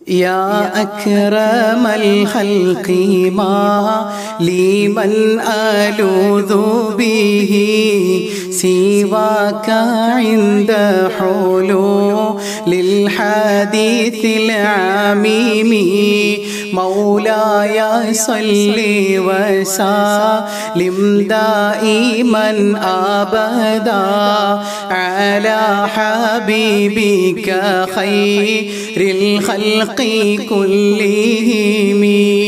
يا أكرم الخلق ما لي من ألوذ به سواك عند حلول للحديث العميم مولاي صل وسلم دائما أبدا على حبيبك خير الخلق كلهم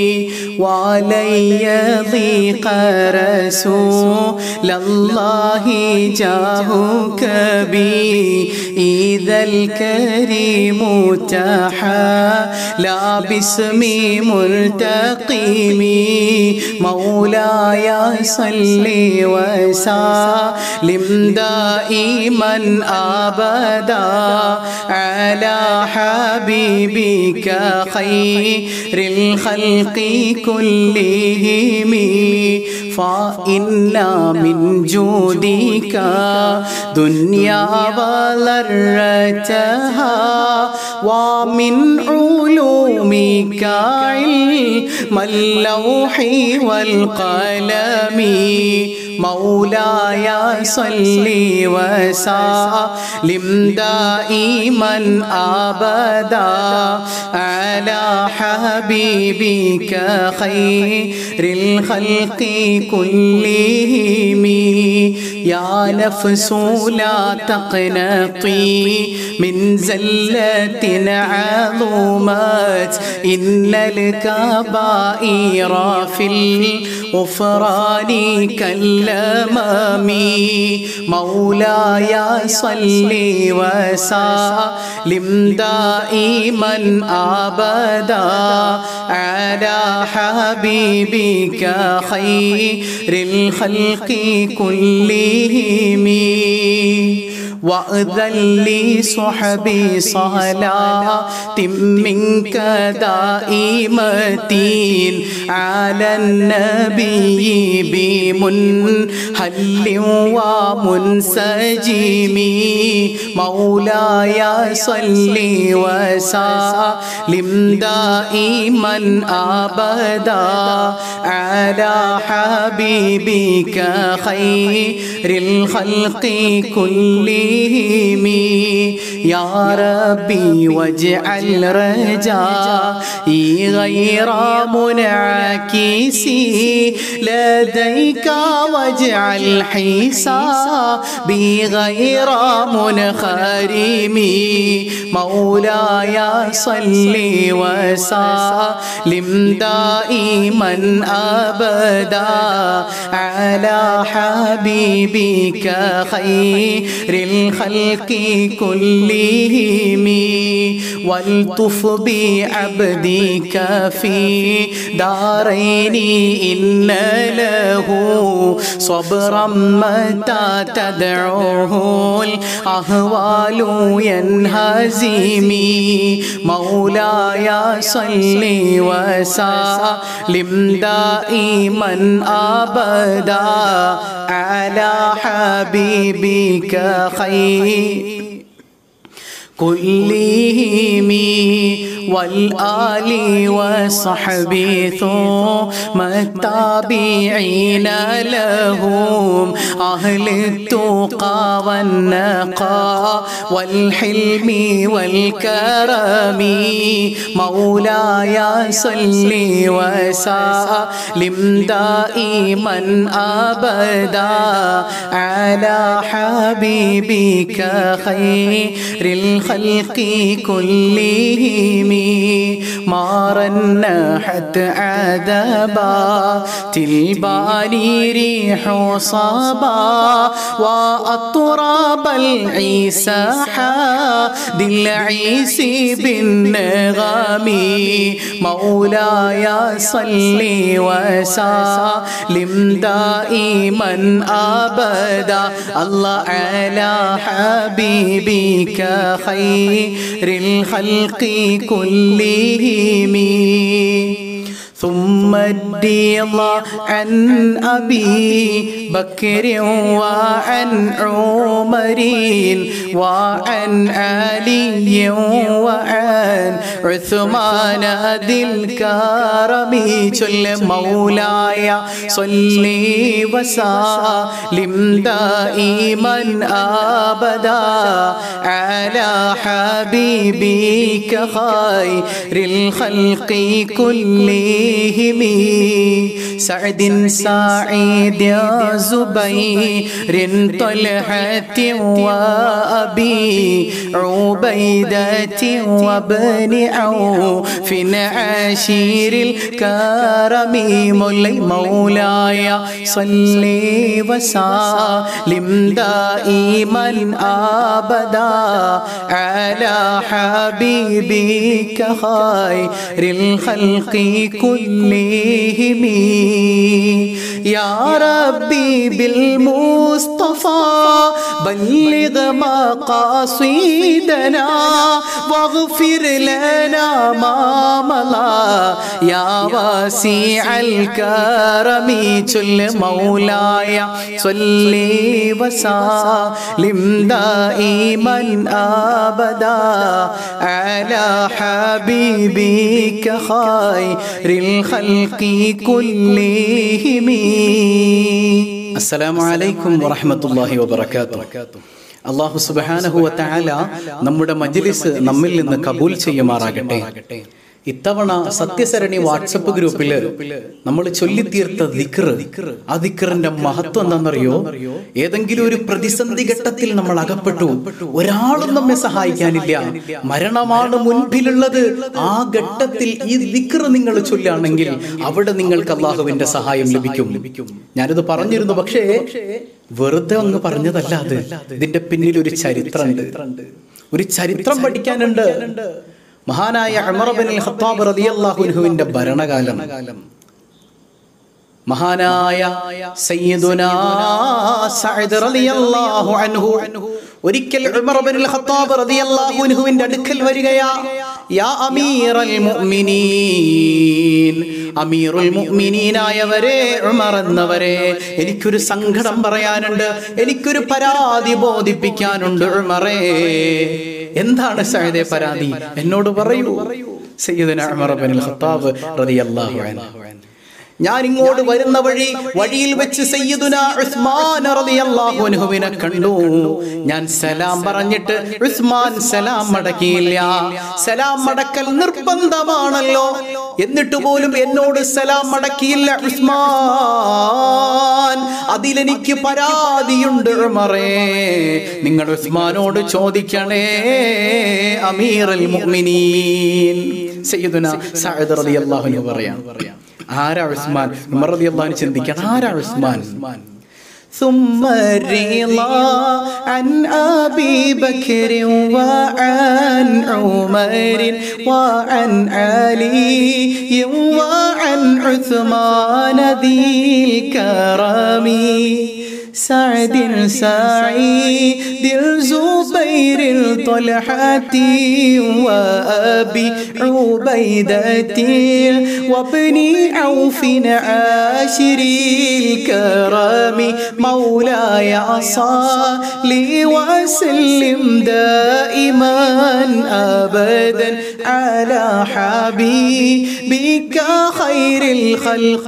وعلي ضيق رسول الله جاهك بي إذا الكريم لا باسم ملتقم مولاي صل وسلم دائما أبدا على حبيبك خير الخلق كلهم فإن من جودك دنيا ضرتها ومن علومك علم اللوح والقلم مولاي صل وسلم دائما أبدا على حبيبك خير الخلق كلهم يا نفس لا تقنطي من زلة عظمت إن الكبائر في الغفران كالأمام مولاي صل وسلم دائما أبدا على حبيبك خير الخلق كلهم وأذن لي صحبي صلاة منك دائمة على النبي بمنهل ومنسجم مولاي صل وسلم دائما أبدا على حبيبك خير الخلق كلهم يا ربي واجعل رجائي غير منعكس لديك واجعل حسابي غير منخرم مولاي صل وسلم دائما أبدا على حبيبك خير الخلق كلهم والطف بعبدك في دارين إن له صبرا متى تدعوه الأهوال ينهزم مولاي صل وسلم دائما أبدا على حبيبك خير كلهم والآل والصحب ثم التابعين لهم أهل التقى والنقى والحلم والكرم مولاي صل وسلم دائما أبدا على حبيبك خير الخلق كلهم ما رنحت عذبا الباني ريح صبا وأطراب العيسى حاد العيس بالنغم مولاي صل وسلم دائما أبدا الله على حبيبك خير الخلق كلهم ثم الديض عن أبي بكر وعن عمر وعن علي وعن عثمان ذي الكرم جل مولاي صلي وسلم دائما ابدا على حبيبك خير الخلق كلهم سعد سعيد زبير طلحة وأبي عبيدة وابن عوف عشير الكرم مولي مولاي صلي وسلم دائما أبدا على حبيبك خير الخلق كلهم يا ربي بالمصطفى بلغ مقاصدنا واغفر لنا ما مضى يا واسع الكرم جل مولاي صلي وسلم دائما ابدا على حبيبك خير الخلق كلهم السلام عليكم ورحمة الله وبركاته അള്ളാഹു സുബാനഹുവ താല നമ്മുടെ മജ്ലിസ് നമ്മിൽ നിന്ന് കബൂൽ ചെയ്യുമാറാകട്ടെ ഇത്തവണ സത്യസരണി വാട്സപ്പ് ഗ്രൂപ്പില് നമ്മൾ ചൊല്ലിത്തീർത്ത ദിക്ർ ആ ദിക്റിന്റെ മഹത്വം എന്താണെന്നറിയോ ഏതെങ്കിലും ഒരു പ്രതിസന്ധി ഘട്ടത്തിൽ നമ്മൾ അകപ്പെട്ടു ഒരാളും നമ്മെ സഹായിക്കാനില്ല മരണമാണ് മുൻപിലുള്ളത് ആ ഘട്ടത്തിൽ ഈ ദിക്ർ നിങ്ങൾ ചൊല്ലുകയാണെങ്കിൽ അവിടെ നിങ്ങൾക്ക് അള്ളാഹുവിന്റെ സഹായം ലഭിക്കും ഞാനിത് പറഞ്ഞിരുന്നു പക്ഷേ വെറുതെ അങ്ങ് പറഞ്ഞതല്ല അത് ഇതിന്റെ പിന്നിൽ ഒരു ചരിത്രമുണ്ട് ഒരു ചരിത്രം പഠിക്കാനുണ്ട് മഹാനായ അമറബിൻ ഖത്താബ് റളിയല്ലാഹുവിന്റെ ഭരണകാലം മഹാനായ സയ്യിദുനാ സഅദ് റളിയല്ലാഹു അൻഹു ഒരിക്കൽ ഉമർ ഇബ്നുൽ ഖത്താബ് റളിയല്ലാഹു അൻഹുവിന്റെ അടുക്കൽ വരികയാ യാ അമീറൽ മുഅ്മിനീൻ അമീറുൽ മുഅ്മിനീനായവരെ ഉമർ എന്നവരെ എനിക്കൊരു സങ്കടം പറയാനുണ്ട് എനിക്കൊരു പരാതി ബോധിപ്പിക്കാനുണ്ട് ഉമറേ എന്താണ് സഅദേ പരാതി എന്നോട് പറയൂ സയ്യിദുനാ ഉമർ ഇബ്നുൽ ഖത്താബ് റളിയല്ലാഹു അൻഹു ഞാൻ ഇങ്ങോട്ട് വരുന്ന വഴി വഴിയിൽ വെച്ച് സയ്യിദുന ഉസ്മാൻ റളിയല്ലാഹു അൻഹുവിനെ കണ്ടു ഞാൻ സലാം പറഞ്ഞിട്ട് ഉസ്മാൻ സലാം മടക്കിയില്ല സലാം മടക്കൽ നിർബന്ധമാണല്ലോ എന്നിട്ട് പോലും എന്നോട് സലാം മടക്കിയില്ല ഉസ്മാൻ അതിലെനിക്ക് പരാതിയുണ്ട് ഉമറേ നിങ്ങൾ ഉസ്മാനോട് ചോദിക്കണേ അമീറുൽ മുഅ്മിനീൻ സയ്യിദുന സഅദ് റളിയല്ലാഹു അൻഹു പറയാം ആരാ ഉസ്മാൻ ഉമർ റളിയല്ലാഹു ചിന്തിക്കണം ആരാ ഉസ്മാൻ ثم الرضا عن أبي بكر وعن عمر وعن علي وعن عثمان ذي الكرم سعد سعيد الزبير طلحة وأبي عبيدة وابن عوف عاشر الكرم مولاي صلي وسلم دائما أبدا على حبيبك خير الخلق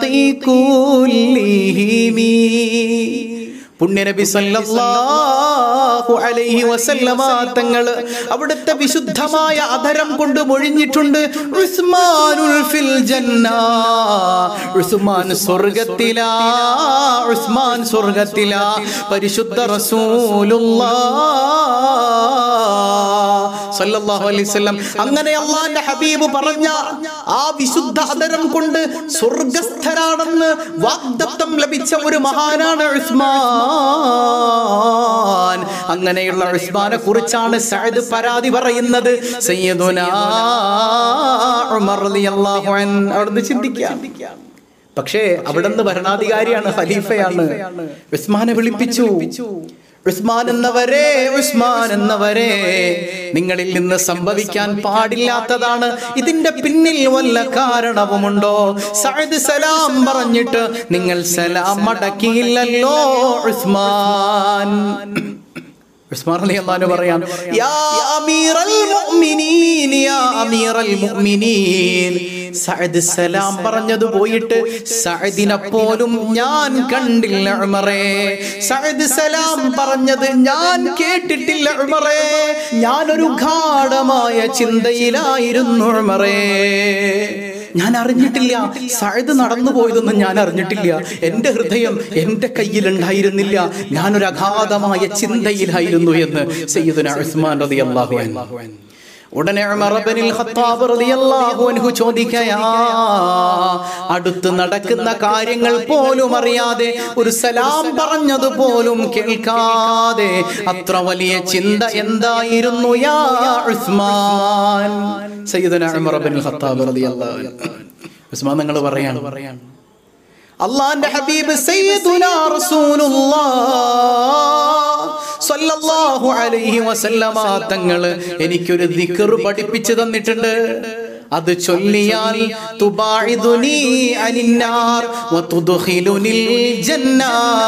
كلهم പുണ്യനബി സല്ലല്ലാഹു അലൈഹി വസല്ലമ തങ്ങൾ അവിടുത്തെ വിശുദ്ധമായ അധരം കൊണ്ട് മൊഴിഞ്ഞിട്ടുണ്ട് ഉസ്മാനുൽ ഫിൽ ജന്ന ഉസ്മാൻ സ്വർഗത്തിലാ ഉസ്മാൻ സ്വർഗത്തിലാ പരിശുദ്ധ റസൂലുള്ളാഹ് സല്ലല്ലാഹു അലൈഹി വസല്ലം അങ്ങനെ അള്ളാന്റെ ഹബീബ് പറഞ്ഞ ആ വിശുദ്ധ അധരം കൊണ്ട് സ്വർഗസ്ഥരാണെന്ന് വാഗ്ദത്തം ലഭിച്ച ഒരു മഹാനാണ് ഉസ്മാൻ അങ്ങനെയുള്ള ഉസ്മാനെ കുറിച്ചാണ് സഅദ് പരാതി പറയുന്നത് സയ്യിദുനാ ഉമർ റളിയല്ലാഹു അൻഹു അവിടുന്ന് ചിന്തിക്കാം പക്ഷേ അവിടുന്ന് ഭരണാധികാരിയാണ് ഖലീഫയാണ് ഉസ്മാനെ വിളിപ്പിച്ചു ഉസ്മാൻ എന്നവരെ ഉസ്മാൻ എന്നവരെ നിങ്ങളിൽ നിന്ന് സംഭവിക്കാൻ പാടില്ലാത്തതാണ് ഇതിന്റെ പിന്നിൽ വല്ല കാരണവുമുണ്ടോ സഅദ് സലാം പറഞ്ഞിട്ട് നിങ്ങൾ സലാം മടക്കിയില്ലല്ലോ ഉസ്മാൻ ഉസ്മാൻ റളിയല്ലാഹു പറയാൻ യാ അമീറൽ മുഅ്മിനീൻ യാ അമീറൽ മുഅ്മിനീൻ സഅദ് സലാം പറഞ്ഞത് പോയിട്ട് സഅദിനെ പോലും ഞാൻ കണ്ടില്ല ഉമറേ സഅദ് സലാം പറഞ്ഞത് ഞാൻ കേട്ടിട്ടില്ല ഉമറേ ഞാനൊരു ഗാഠമായ ചിന്തയിലായിരുന്നു ഉമറേ ഞാൻ അറിഞ്ഞിട്ടില്ല സഅദ് നടന്നു പോയതൊന്നും ഞാൻ അറിഞ്ഞിട്ടില്ല എൻ്റെ ഹൃദയം എൻ്റെ കയ്യിലുണ്ടായിരുന്നില്ല ഞാനൊരു അഗാധമായ ചിന്തയിലായിരുന്നു എന്ന് സയ്യിദുന ഉസ്മാൻ റളിയല്ലാഹു അൻഹു ഉടനെ ഉമർ ഇബ്നുൽ ഖത്താബ് റളിയല്ലാഹു അൻഹു ചോദിക്കയാ അടുത്ത് നടക്കുന്ന കാര്യങ്ങൾ പോലും അറിയാതെ ഒരു സലാം പറഞ്ഞത് പോലും കേൾക്കാതെ അത്ര വലിയ ചിന്ത എന്തായിരുന്നു യാ ഉസ്മാൻ സയ്യിദുന ഉമർ ഇബ്നുൽ ഖത്താബ് റളിയല്ലാഹു അൻഹു ഉസ്മാൻ നിങ്ങൾ പറയാണ് പറയാണ് അള്ളാന്റെ ഹബീബ് സയ്യിദുനാ റസൂലുള്ളാഹ് സ്വല്ലല്ലാഹു അലൈഹി വസല്ലമ തങ്ങള് എനിക്കൊരു ദിക്ർ പഠിപ്പിച്ചു തന്നിട്ടുണ്ട് അത് ചൊല്ലിയാൽ തുബാഇദുനി അനിന്നാർ വതുദ്ഖിലുനിൽ ജന്ന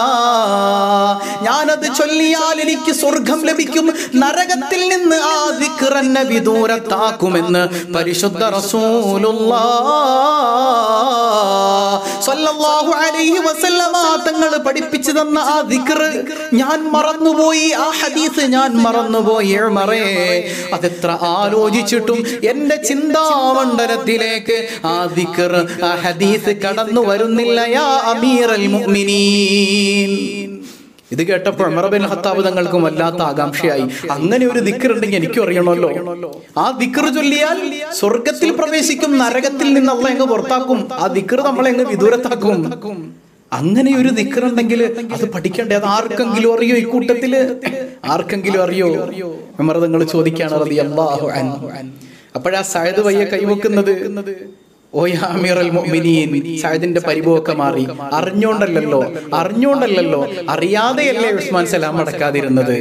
ഞാനത് ചൊല്ലിയാൽ എനിക്ക് സ്വർഗം ലഭിക്കും നരകത്തിൽ നിന്ന് ആ ദിക്ർ എന്നെ വിദൂരത്താക്കുമെന്ന് പരിശുദ്ധ റസൂലുള്ളാഹ് സ്വല്ലല്ലാഹു അലൈഹി വസല്ലമ തങ്ങൾ പഠിപ്പിച്ചു തന്ന ആ ദിക്ർ ഞാൻ മറന്നുപോയി ആ ഹദീസ് ഞാൻ മറന്നുപോയി മറേ അതെത്ര ആലോചിച്ചിട്ടും എന്റെ ചിന്താമണ്ഡലത്തിലേക്ക് ആ ദിക്ർ ആ ഹദീസ് കടന്നു വരുന്നില്ല യാ അമീറൽ മുഅ്മിനീൻ ഇത് കേട്ടപ്പോൾ ഉമർബിൻ ഹത്താബ് തങ്ങൾക്കും വല്ലാത്ത ആകാംക്ഷയായി അങ്ങനെ ഒരു ദിക്കർ ഉണ്ടെങ്കിൽ എനിക്കും അറിയണമല്ലോ ആ ദിക്കർ ചൊല്ലിയാൽ സ്വർഗത്തിൽ പ്രവേശിക്കും നരകത്തിൽ നിന്ന് അള്ള എങ്ങ് പുറത്താക്കും ആ ദിക്കർ നമ്മളെ എങ്ങ് വിദൂരത്താക്കും അങ്ങനെ ഒരു ദിക്കർ ഉണ്ടെങ്കിൽ അത് പഠിക്കണ്ടേ അത് ആർക്കെങ്കിലും അറിയോ ഈ കൂട്ടത്തില് ആർക്കെങ്കിലും അറിയോ ഉമർ തങ്ങൾ ചോദിക്കാണ് റളിയല്ലാഹു അൻഹു അപ്പോഴാ സയദ് വയ്യ കൈവക്കുന്നത് ഓ യാ അമീറൽ മുഅ്മിനീൻ സഅദിന്റെ പരിഭവമൊക്കെ മാറി അറിഞ്ഞോണ്ടല്ലല്ലോ അറിഞ്ഞോണ്ടല്ലല്ലോ അറിയാതെയല്ലേ ഉസ്മാൻ സലാം അടക്കാതിരുന്നത്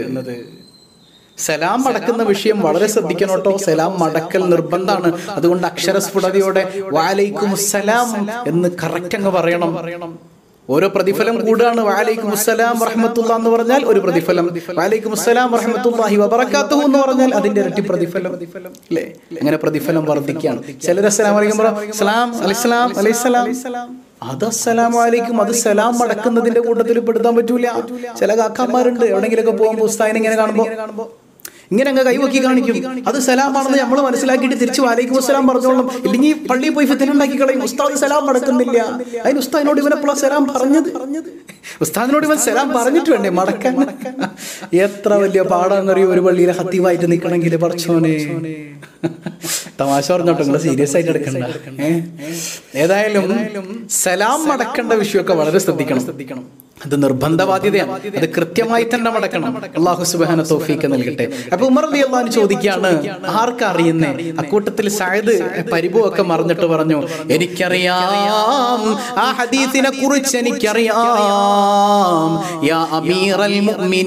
സലാം മടക്കുന്ന വിഷയം വളരെ ശ്രദ്ധിക്കണം കേട്ടോ സലാം മടക്കൽ നിർബന്ധമാണ് അതുകൊണ്ട് അക്ഷരസ്ഫുടതയോടെ വാലൈക്കും സലാം എന്ന് കറക്റ്റ് അങ്ങ് പറയണം ഓരോ പ്രതിഫലം കൂടാണ് വാലൈക്കും അസ്സലാം റഹ്മത്തുള്ള എന്ന് പറഞ്ഞാൽ ഒരു പ്രതിഫലം വാലൈക്കും അസ്സലാം റഹ്മത്തുള്ളാഹി വബറകാതുഹു എന്ന് പറഞ്ഞാൽ അതിന്റെ ഇരട്ടി പ്രതിഫലം അല്ലേ അങ്ങനെ പ്രതിഫലം വർദ്ധിക്കുകയാണ് ചിലർ അസ്സലാം വലൈക്കും സലാം അലൈഹിസ്സലാം അലൈഹിസ്സലാം അത് അസ്സലാമു അലൈക്കും അത് സലാം മടക്കുന്നതിന്റെ കൂട്ടത്തിൽ പെടുത്താൻ പറ്റൂല ചില കാക്കാന്മാരുണ്ട് എവിടെങ്കിലൊക്കെ പോകുമ്പോൾ ഉസ്താദിനെ ഇങ്ങനെ കാണുമ്പോൾ ഇങ്ങനെ അങ്ങ് കൈവക്കി കാണിക്കും അത് സലാമാണെന്ന് നമ്മൾ മനസ്സിലാക്കിയിട്ട് തിരിച്ചു വാലേക്കും സലാം പറഞ്ഞോളണം ഇല്ലെങ്കിൽ പള്ളിയിൽ പോയി ഫിത്തിനുണ്ടാക്കി കളയും ഉസ്താദ് സലാം മടക്കുന്നില്ല അതിന് ഉസ്താദിനോട് ഇവനെപ്പോഴാ സലാം പറഞ്ഞത് ഉസ്താദിനോട് ഇവൻ സലാം പറഞ്ഞിട്ട് വേണ്ടേ മടക്കാൻ എത്ര വലിയ പാടാന്നറിയോ ഒരു പള്ളിയിലെ ഹത്തീവായിട്ട് നിൽക്കണമെങ്കിൽ പറച്ചോനെ തമാശ പറഞ്ഞോട്ടോ നിങ്ങൾ സീരിയസ് ആയിട്ട് എടുക്കണ്ട ഏ? ഏതായാലും സലാം മടക്കേണ്ട വിഷയമൊക്കെ വളരെ ശ്രദ്ധിക്കണം ശ്രദ്ധിക്കണം അത് നിർബന്ധ ബാധ്യതയാണ് അത് കൃത്യമായി തന്നെ മടക്കണം അള്ളാഹു സുബാന തോഫീക്ക് നൽകട്ടെ അപ്പൊ ഉമർ അലി അള്ളഹാൻ ചോദിക്കാണ് ആർക്കറിയുന്നേ അക്കൂട്ടത്തിൽ സയദ് പരിഭവമൊക്കെ മറിഞ്ഞിട്ട് പറഞ്ഞു എനിക്കറിയാം ആ ഹദീസിനെ കുറിച്ച് എനിക്കറിയാം യാ അമീറൽ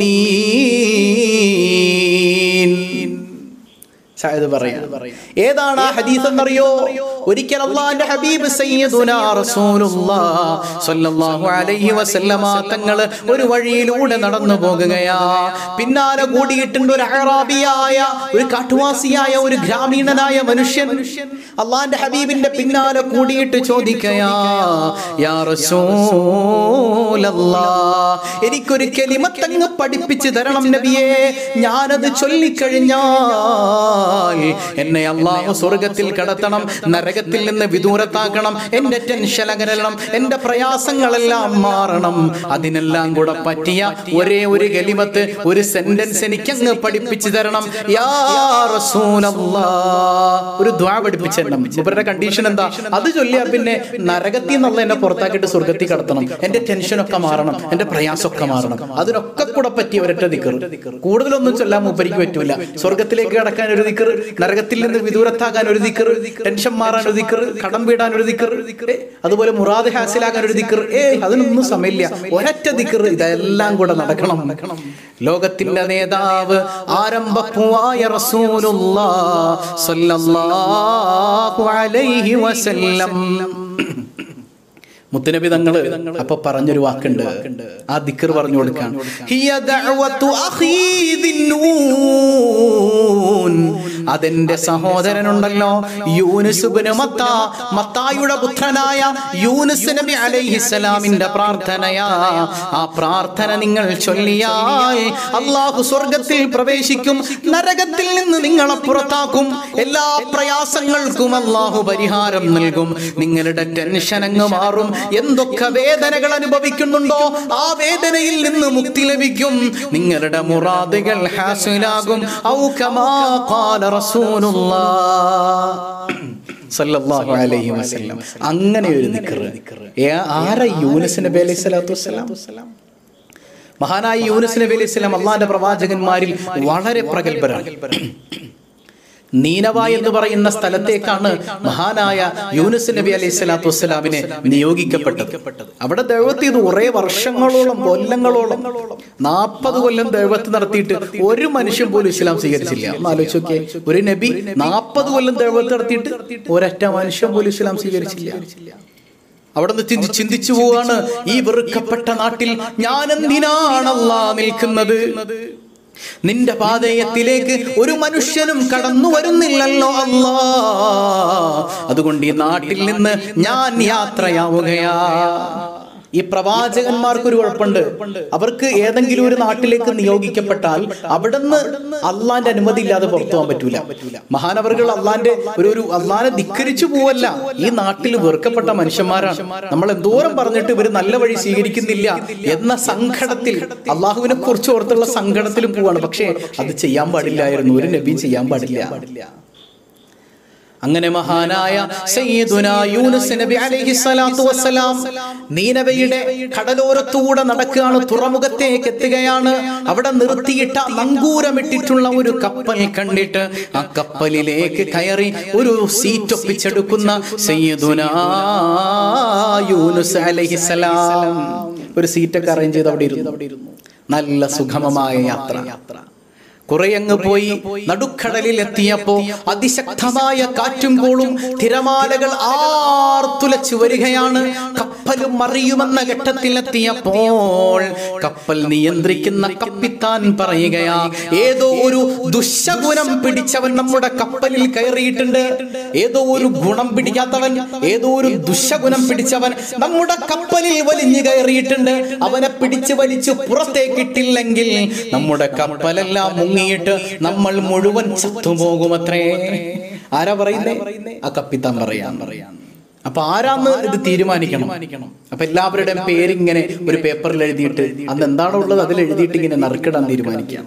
മുഅ്മിനീൻ ഷായത് പറയാം ഏതാണ് ആ ഹദീസ് എന്നറിയോ ഒരിക്കൽ അള്ളാന്റെ ഹബീബ് സയ്യിദുനാ റസൂലുള്ളാഹ് സ്വല്ലല്ലാഹു അലൈഹി വസല്ലമ തങ്ങൾ ഒരു വഴിയിലൂടെ നടന്നു പോകുകയാ പിന്നാലെ കൂടിയിട്ടുണ്ട് ഒരു അഹറാബിയായ ഒരു കാട്ടുവാസിയായ ഒരു ഗ്രാമീണനായ മനുഷ്യൻ അള്ളാന്റെ ഹബീബിന്റെ പിന്നാലെ കൂടിയിട്ട് ചോദിക്കയാ യാ റസൂലല്ലാഹ് എനിക്കൊരു കെലിമത്തങ്ങ് പഠിപ്പിച്ചു തരണം നബിയേ ഞാനത് ചൊല്ലിക്കഴിഞ്ഞാൽ എന്നെ അള്ളാഹു സ്വർഗത്തിൽ കടത്തണം നരകത്തിൽ നിന്ന് വിദൂരത്താക്കണം എന്റെ ടെൻഷൻ അകലണം എന്റെ പ്രയാസങ്ങളെല്ലാം മാറണം അതിനെല്ലാം കൂടെ പറ്റിയ ഒരേ ഒരു കലിമത്ത് ഒരു സെന്റൻസ് എനിക്കങ്ങ് പഠിപ്പിച്ചു തരണം യാ റസൂലല്ലാഹ്. ഒരു ദ്വാ പഠിപ്പിച്ചു തരണം ഇവരുടെ കണ്ടീഷൻ എന്താ അത് ചൊല്ലിയാ പിന്നെ നരകത്തിൽ നിന്നുള്ള എന്നെ പുറത്താക്കിയിട്ട് സ്വർഗത്തിൽ കടത്തണം എന്റെ ടെൻഷനൊക്കെ മാറണം എന്റെ പ്രയാസമൊക്കെ മാറണം അതിനൊക്കെ കൂടെ പറ്റിയ ഒരൊറ്റ ദിക്കർ കൂടുതലൊന്നും ചൊല്ലാൻ മൂപ്പരിക്ക് പറ്റൂല സ്വർഗത്തിലേക്ക് കടക്കാൻ ഒരു ദിക്കർ നരകത്തിൽ നിന്ന് വിദൂരത്താകാൻ ഒരു ദിക്കർ ടെൻഷൻ മാറാൻ ഒരു ദിക്കർ കടം വീടാൻ ഒരു ദിക്കർ ഏ, അതുപോലെ മുറാദ് ഹാസിലാക്കാൻ ഒരു ദിക്കർ ഏ അതിനൊന്നും സമയമില്ല ഒരൊറ്റ ദിക്കർ ഇതെല്ലാം കൂടെ നടക്കണം ലോകത്തിന്റെ നേതാവ് ആരംഭപ്പൂവായ റസൂലുള്ളാഹ് സ്വല്ലല്ലാഹു അലൈഹി വസല്ലം മുത്തനബി തങ്ങള് അപ്പൊ പറഞ്ഞൊരു വാക്കുണ്ട് ആ ദിക്കർ പറഞ്ഞു കൊടുക്കാൻ ഹിയ ദഅവത്തു അഖീ ദിന്നൂൻ. അതെന്റെ സഹോദരനുണ്ടല്ലോ യൂനുസ് ഇബ്നു മത്ത മത്തായുടെ പുത്രനായ യൂനുസ് നബി അലൈഹിസ്സലാമിന്റെ പ്രാർത്ഥനയാ ആ പ്രാർത്ഥന നിങ്ങൾ ചൊല്ലിയാൽ അള്ളാഹു സ്വർഗത്തിൽ പ്രവേശിക്കും നരകത്തിൽ നിന്ന് നിങ്ങളെ പുറത്താക്കും എല്ലാ പ്രയാസങ്ങൾക്കും അള്ളാഹു പരിഹാരം നൽകും നിങ്ങളുടെ ടെൻഷൻ അങ്ങ് മാറും എന്തൊക്കെ വേദനകൾ അനുഭവിക്കുന്നുണ്ടോ ആ വേദനയിൽ നിന്ന് മുക്തി ലഭിക്കും നിങ്ങളുടെ മുറാദുകൾ ഹാസിലാകും ഔ കമാ ഖാല റസൂലുള്ളാഹ് സല്ലല്ലാഹു അലൈഹി വസല്ലം അങ്ങനെ ഒരു ദിക്ർ ഏ ആരാ യൂനുസ് നബി അലൈഹി സ്വലാത്തു വസ്സലാം മഹാനായ യൂനുസ് നബി അലൈഹി സ്വലാം അള്ളാന്റെ പ്രവാചകന്മാരിൽ വളരെ പ്രഗത്ഭരാണ് നീനവ എന്ന് പറയുന്ന സ്ഥലത്തേക്കാണ് മഹാനായ യൂനുസ് നബി അലൈഹി സ്വലാത്തു വസ്സലാമിനെ നിയോഗിക്കപ്പെട്ടത് അവിടെ ദൈവത്ത് ചെയ്ത് കുറെ വർഷങ്ങളോളം കൊല്ലങ്ങളോളം നാൽപ്പത് കൊല്ലം ദൈവത്ത് നടത്തിയിട്ട് ഒരു മനുഷ്യൻ പോലും ഇസ്ലാം സ്വീകരിച്ചില്ല ഒന്ന് ആലോചിച്ച് നോക്കിയേ ഒരു നബി നാൽപ്പത് കൊല്ലം ദൈവത്ത് നടത്തിയിട്ട് ഒരൊറ്റ മനുഷ്യൻ പോലും ഇസ്ലാം സ്വീകരിച്ചില്ല അവിടെ നിന്ന് ചിന്തി ചിന്തിച്ചു പോവാണ് ഈ വെറുക്കപ്പെട്ട നാട്ടിൽ ഞാൻ എന്തിനാണല്ലാ നിൽക്കുന്നത് നിന്റെ പാതയത്തിലേക്ക് ഒരു മനുഷ്യനും കടന്നു വരുന്നില്ലല്ലോ അല്ലാ അതുകൊണ്ട് ഈ നാട്ടിൽ നിന്ന് ഞാൻ യാത്രയാവുകയാ ഈ പ്രവാചകന്മാർക്ക് ഒരു കുഴപ്പമുണ്ട് അവർക്ക് ഏതെങ്കിലും ഒരു നാട്ടിലേക്ക് നിയോഗിക്കപ്പെട്ടാൽ അവിടുന്ന് അള്ളാന്റെ അനുമതി ഇല്ലാതെ പുറത്തു പോകാൻ പറ്റൂല മഹാനവറുകൾ അള്ളാന്റെ ഒരു ഒരു അള്ളാനെ ധിക്കരിച്ചു പോവല്ല ഈ നാട്ടിൽ വെറുക്കപ്പെട്ട മനുഷ്യന്മാരാണ് നമ്മൾ എന്തോരം പറഞ്ഞിട്ട് ഇവർ നല്ല വഴി സ്വീകരിക്കുന്നില്ല എന്ന സങ്കടത്തിൽ അള്ളാഹുവിനെ കുറിച്ച് ഓർത്തുള്ള സങ്കടത്തിലും പോവാണ് പക്ഷേ അത് ചെയ്യാൻ പാടില്ലായിരുന്നു ഒരു നബിയും ചെയ്യാൻ പാടില്ല അങ്ങനെ മഹാനായ സയ്യിദുന യൂനുസ് നബി അലൈഹി സ്വലാത്തു വസ്സലാം നീനവയുടെ കടലോരത്തൂടെ നടക്കുകയാണ് തുറമുഖത്തേക്ക് എത്തുകയാണ് അവിടെ നിർത്തിയിട്ട നങ്കൂരമിട്ടിട്ടുള്ള ഒരു കപ്പൽ കണ്ടിട്ട് ആ കപ്പലിലേക്ക് കയറി ഒരു സീറ്റ് ഒപ്പിച്ചെടുക്കുന്ന സയ്യിദുന യൂനുസ് അലൈഹി സലാം ഒരു സീറ്റൊക്കെ അറേഞ്ച് ചെയ്ത് അവിടെ ഇരുന്നു അവിടെ ഇരുന്നു നല്ല സുഗമമായ യാത്ര യാത്ര കുറെ അങ്ങ് പോയി നടുക്കടലിൽ എത്തിയപ്പോ അതിശക്തമായ കാറ്റും കോളും തിരമാലകൾ ആർത്തുലച്ചു വരികയാണ് കപ്പലും മറിയുമെന്ന ഘട്ടത്തിൽ എത്തിയപ്പോൾ കപ്പൽ നിയന്ത്രിക്കുന്ന കപ്പിത്താൻ പറയുകയാ ഏതോ ഒരു ദുശഗുണം പിടിച്ചവൻ നമ്മുടെ കപ്പലിൽ കയറിയിട്ടുണ്ട് ഏതോ ഒരു ഗുണം പിടിക്കാത്തവൻ ഏതോ ഒരു ദുശഗുണം പിടിച്ചവൻ നമ്മുടെ കപ്പലിൽ വലിഞ്ഞു കയറിയിട്ടുണ്ട് അവനെ പിടിച്ചു വലിച്ചു പുറത്തേക്കിട്ടില്ലെങ്കിൽ നമ്മുടെ കപ്പലെല്ലാം മുങ്ങിയിട്ട് നമ്മൾ മുഴുവൻ ചത്തുപോകുമത്രേ ആരാ പറയുന്നേ ആ കപ്പിത്താൻ പറയാൻ പറയാൻ അപ്പൊ ആരാന്ന് ഇത് തീരുമാനിക്കണം അപ്പൊ എല്ലാവരുടെയും പേരിങ്ങനെ ഒരു പേപ്പറിൽ എഴുതിയിട്ട് അന്ന് എന്താണോ ഉള്ളത് അതിൽ എഴുതിയിട്ട് ഇങ്ങനെ നറുക്കിടാൻ തീരുമാനിക്കാം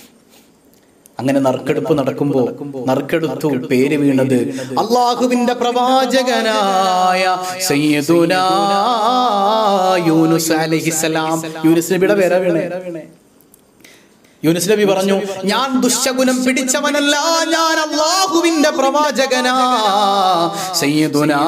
അങ്ങനെ നറുക്കെടുപ്പ് നടക്കുമ്പോ നറുക്കെടുത്തു പേര് വീണത് അള്ളാഹുവിന്റെ പ്രവാചകനായ സയ്യിദുനാ യൂനുസ് അലൈഹിസ്സലാം യൂനുസ് നബിയുടെ പേരാ വീണേ യൂനുസ് നബി പറഞ്ഞു ഞാൻ ദുശകുനം പിടിച്ചവനല്ല ഞാൻ അള്ളാഹുവിന്റെ പ്രവാചകനാ സയ്യിദുനാ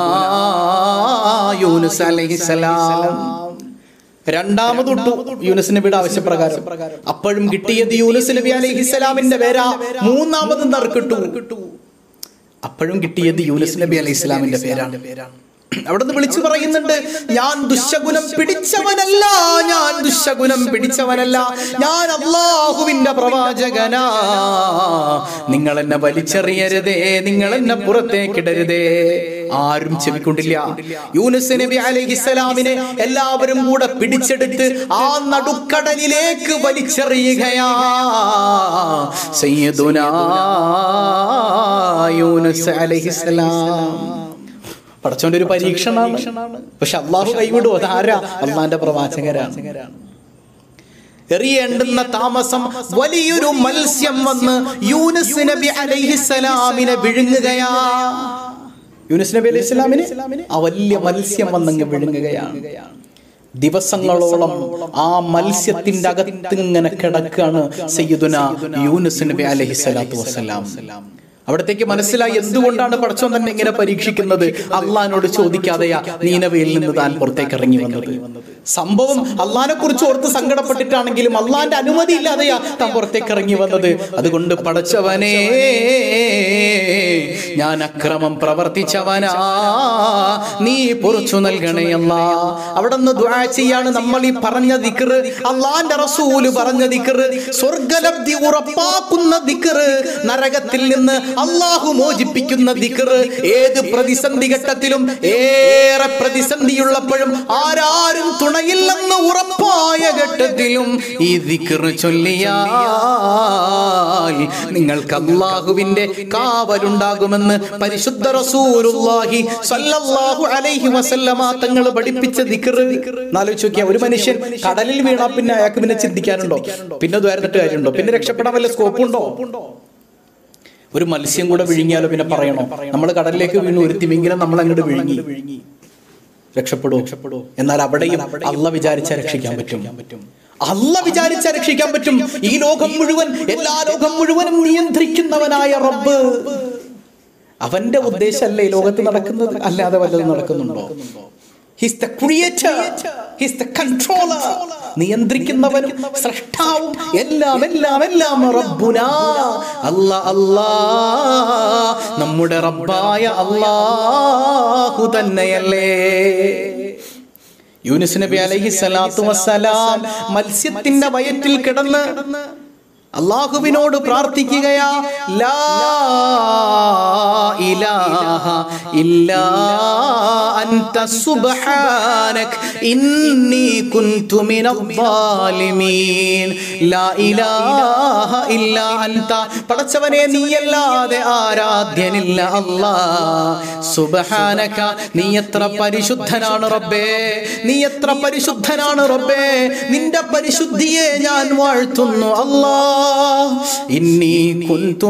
യൂനുസ് അലൈഹിസ്സലാം രണ്ടാമതൊട്ടു യൂനുസ് നബിയുടെ ആവശ്യപ്രകാരം അപ്പോഴും കിട്ടിയത് യൂനുസ് നബി അലൈഹിസ്സലാമിന്റെ പേരാ മൂന്നാമത് നറുക്കിട്ടു അപ്പോഴും കിട്ടിയത് യൂനുസ് നബി അലൈഹി ഇസ്ലാമിന്റെ പേരാണ് പേരാണ് അവിടെ നിന്ന് വിളിച്ചു പറയുന്നുണ്ട് ഞാൻ ദുശകുനം പിടിച്ചവനല്ല ഞാൻ ദുശകുനം പിടിച്ചവനല്ല ഞാൻ അള്ളാഹുവിന്റെ പ്രവാചകനാ നിങ്ങൾ എന്നെ വലിച്ചെറിയരുതേ നിങ്ങൾ എന്നെ പുറത്തേക്കിടരുതേ ആരും ചെവിക്കൊണ്ടില്ല യൂനുസ് നബി അലൈഹിസ്സലാമിനെ എല്ലാവരും കൂടെ പിടിച്ചെടുത്ത് ആ നടുക്കടലിലേക്ക് വലിച്ചെറിയുകയാ സയ്യിദുനാ യൂനുസ് അലൈഹിസ്സലാം പടച്ചോന്റെ ഒരു പരീക്ഷണമാണ് പക്ഷെ അള്ളാഹു കൈവിടും അതാരാ അള്ളാന്റെ പ്രവാചകരാണ് എറിയേണ്ടുന്ന താമസം വലിയൊരു മത്സ്യം വന്ന് യൂനുസ് നബി അലൈഹിസ്സലാമിനെ വിഴുങ്ങുകയാ യൂനുസ് നബി അലൈഹി സ്വലാമിന് ആ വലിയ മത്സ്യം വന്നങ്ങ് വിഴുങ്ങുകയാണ് ദിവസങ്ങളോളം ആ മത്സ്യത്തിന്റെ അകത്ത് ഇങ്ങനെ കിടക്കാണ് സയ്യിദുന യൂനുസ് നബി അലൈഹി സ്വലാത്തു വസ്സലാം അവിടത്തേക്ക് മനസ്സിലായി എന്തുകൊണ്ടാണ് പടച്ചോൻ തന്നെ ഇങ്ങനെ പരീക്ഷിക്കുന്നത് അള്ളഹാനോട് ചോദിക്കാതെയാ നീനവയിൽ നിന്ന് താൻ പുറത്തേക്ക് ഇറങ്ങി വന്നത് സംഭവം അള്ളഹാനെ കുറിച്ച് ഓർത്ത് സങ്കടപ്പെട്ടിട്ടാണെങ്കിലും അള്ളാന്റെ അനുമതി ഇല്ലാതെയാ താൻ പുറത്തേക്ക് ഇറങ്ങി വന്നത് അതുകൊണ്ട് പടച്ചവനെ ഞാൻ അക്രമം പ്രവർത്തിച്ചവനാ നീ പൊറിച്ചു നൽകണേ അല്ല അവിടെ നിന്ന് ദുആ ചെയ്യാണ് നമ്മൾ ഈ പറഞ്ഞ ദിക്റ് അള്ളാന്റെ റസൂല് പറഞ്ഞ ദിക്റ് സ്വർഗലബ്ധി ഉറപ്പാക്കുന്ന ദിക്റ് നരകത്തിൽ നിന്ന് അള്ളാഹു മോചിപ്പിക്കുന്ന ദിക്റ് ഏത് പ്രതിസന്ധി ഘട്ടത്തിലും ഏറെ പ്രതിസന്ധിയുള്ളപ്പോഴും ആരാരും തുണയില്ലെന്ന് ഉറപ്പായ ഘട്ടത്തിലും ഈ ദിക്റ് ചൊല്ലിയാൽ നിങ്ങൾക്ക് അള്ളാഹുവിന്റെ കാവലുണ്ടാകുമെന്ന് പരിശുദ്ധ റസൂലുള്ളാഹി സ്വല്ലല്ലാഹു അലൈഹി വസല്ലമ തങ്ങൾ പഠിപ്പിച്ച ദിക്റ് ആലോചിച്ച് നോക്കിയാ ഒരു മനുഷ്യൻ കടലിൽ വീണാ പിന്നെ അയാൾക്ക് പിന്നെ ചിന്തിക്കാനുണ്ടോ പിന്നെ ദ്വാരന്നിട്ട് കാര്യമുണ്ടോ പിന്നെ രക്ഷപ്പെടാൻ വല്ല സ്കോപ്പ് ഉണ്ടോ ഒരു മത്സ്യം കൂടെ വിഴുങ്ങിയാലോ പിന്നെ പറയണോ നമ്മൾ കടലിലേക്ക് വീണു ഒരു തിമിങ്കിലും നമ്മൾ അങ്ങോട്ട് വിഴുങ്ങി രക്ഷപ്പെടൂ രക്ഷപ്പെടൂ എന്നാൽ അവിടെയും അല്ല വിചാരിച്ചാൽ രക്ഷിക്കാൻ പറ്റും അല്ല വിചാരിച്ചാൽ രക്ഷിക്കാൻ പറ്റും ഈ ലോകം മുഴുവൻ എല്ലാ ലോകം മുഴുവനും നിയന്ത്രിക്കുന്നവനായ റബ്ബ് അവന്റെ ഉദ്ദേശമല്ലേ ഈ ലോകത്ത് നടക്കുന്നത് അല്ലാതെ വല്ലതും നടക്കുന്നുണ്ടോ he's the creator he's the controller നിയന്ത്രിക്കുന്നവനും സൃഷ്ടാവും എല്ലാം എല്ലാം എല്ലാം റബ്ബുന അല്ലാ അല്ലാ നമ്മുടെ റബ്ബായ അല്ലാഹു തന്നെയല്ലേ യൂനുസ് നബി അലൈഹി സ്വലാത്തു വസ്സലാം മത്സ്യത്തിന്റെ വയറ്റിൽ കിടന്ന് അള്ളാഹുവിനോട് പ്രാർത്ഥിക്കുകയാ ലാ ഇലാഹ ഇല്ലാ അൻത സുബ്ഹാനക ഇന്നി കുൻതു മിനദ്ദാലിമീൻ ലാ ഇലാഹ ഇല്ലാ അൻത പടച്ചവനെ നീയല്ലാതെ ആരാധ്യനില്ല അല്ലാ സുബ്ഹാനക നീ എത്ര പരിശുദ്ധനാണ് റബ്ബേ നീ എത്ര പരിശുദ്ധനാണ് റബ്ബേ നിന്റെ പരിശുദ്ധിയെ ഞാൻ വാഴ്ത്തുന്നു അല്ലാ ഇന്നി കുൻതു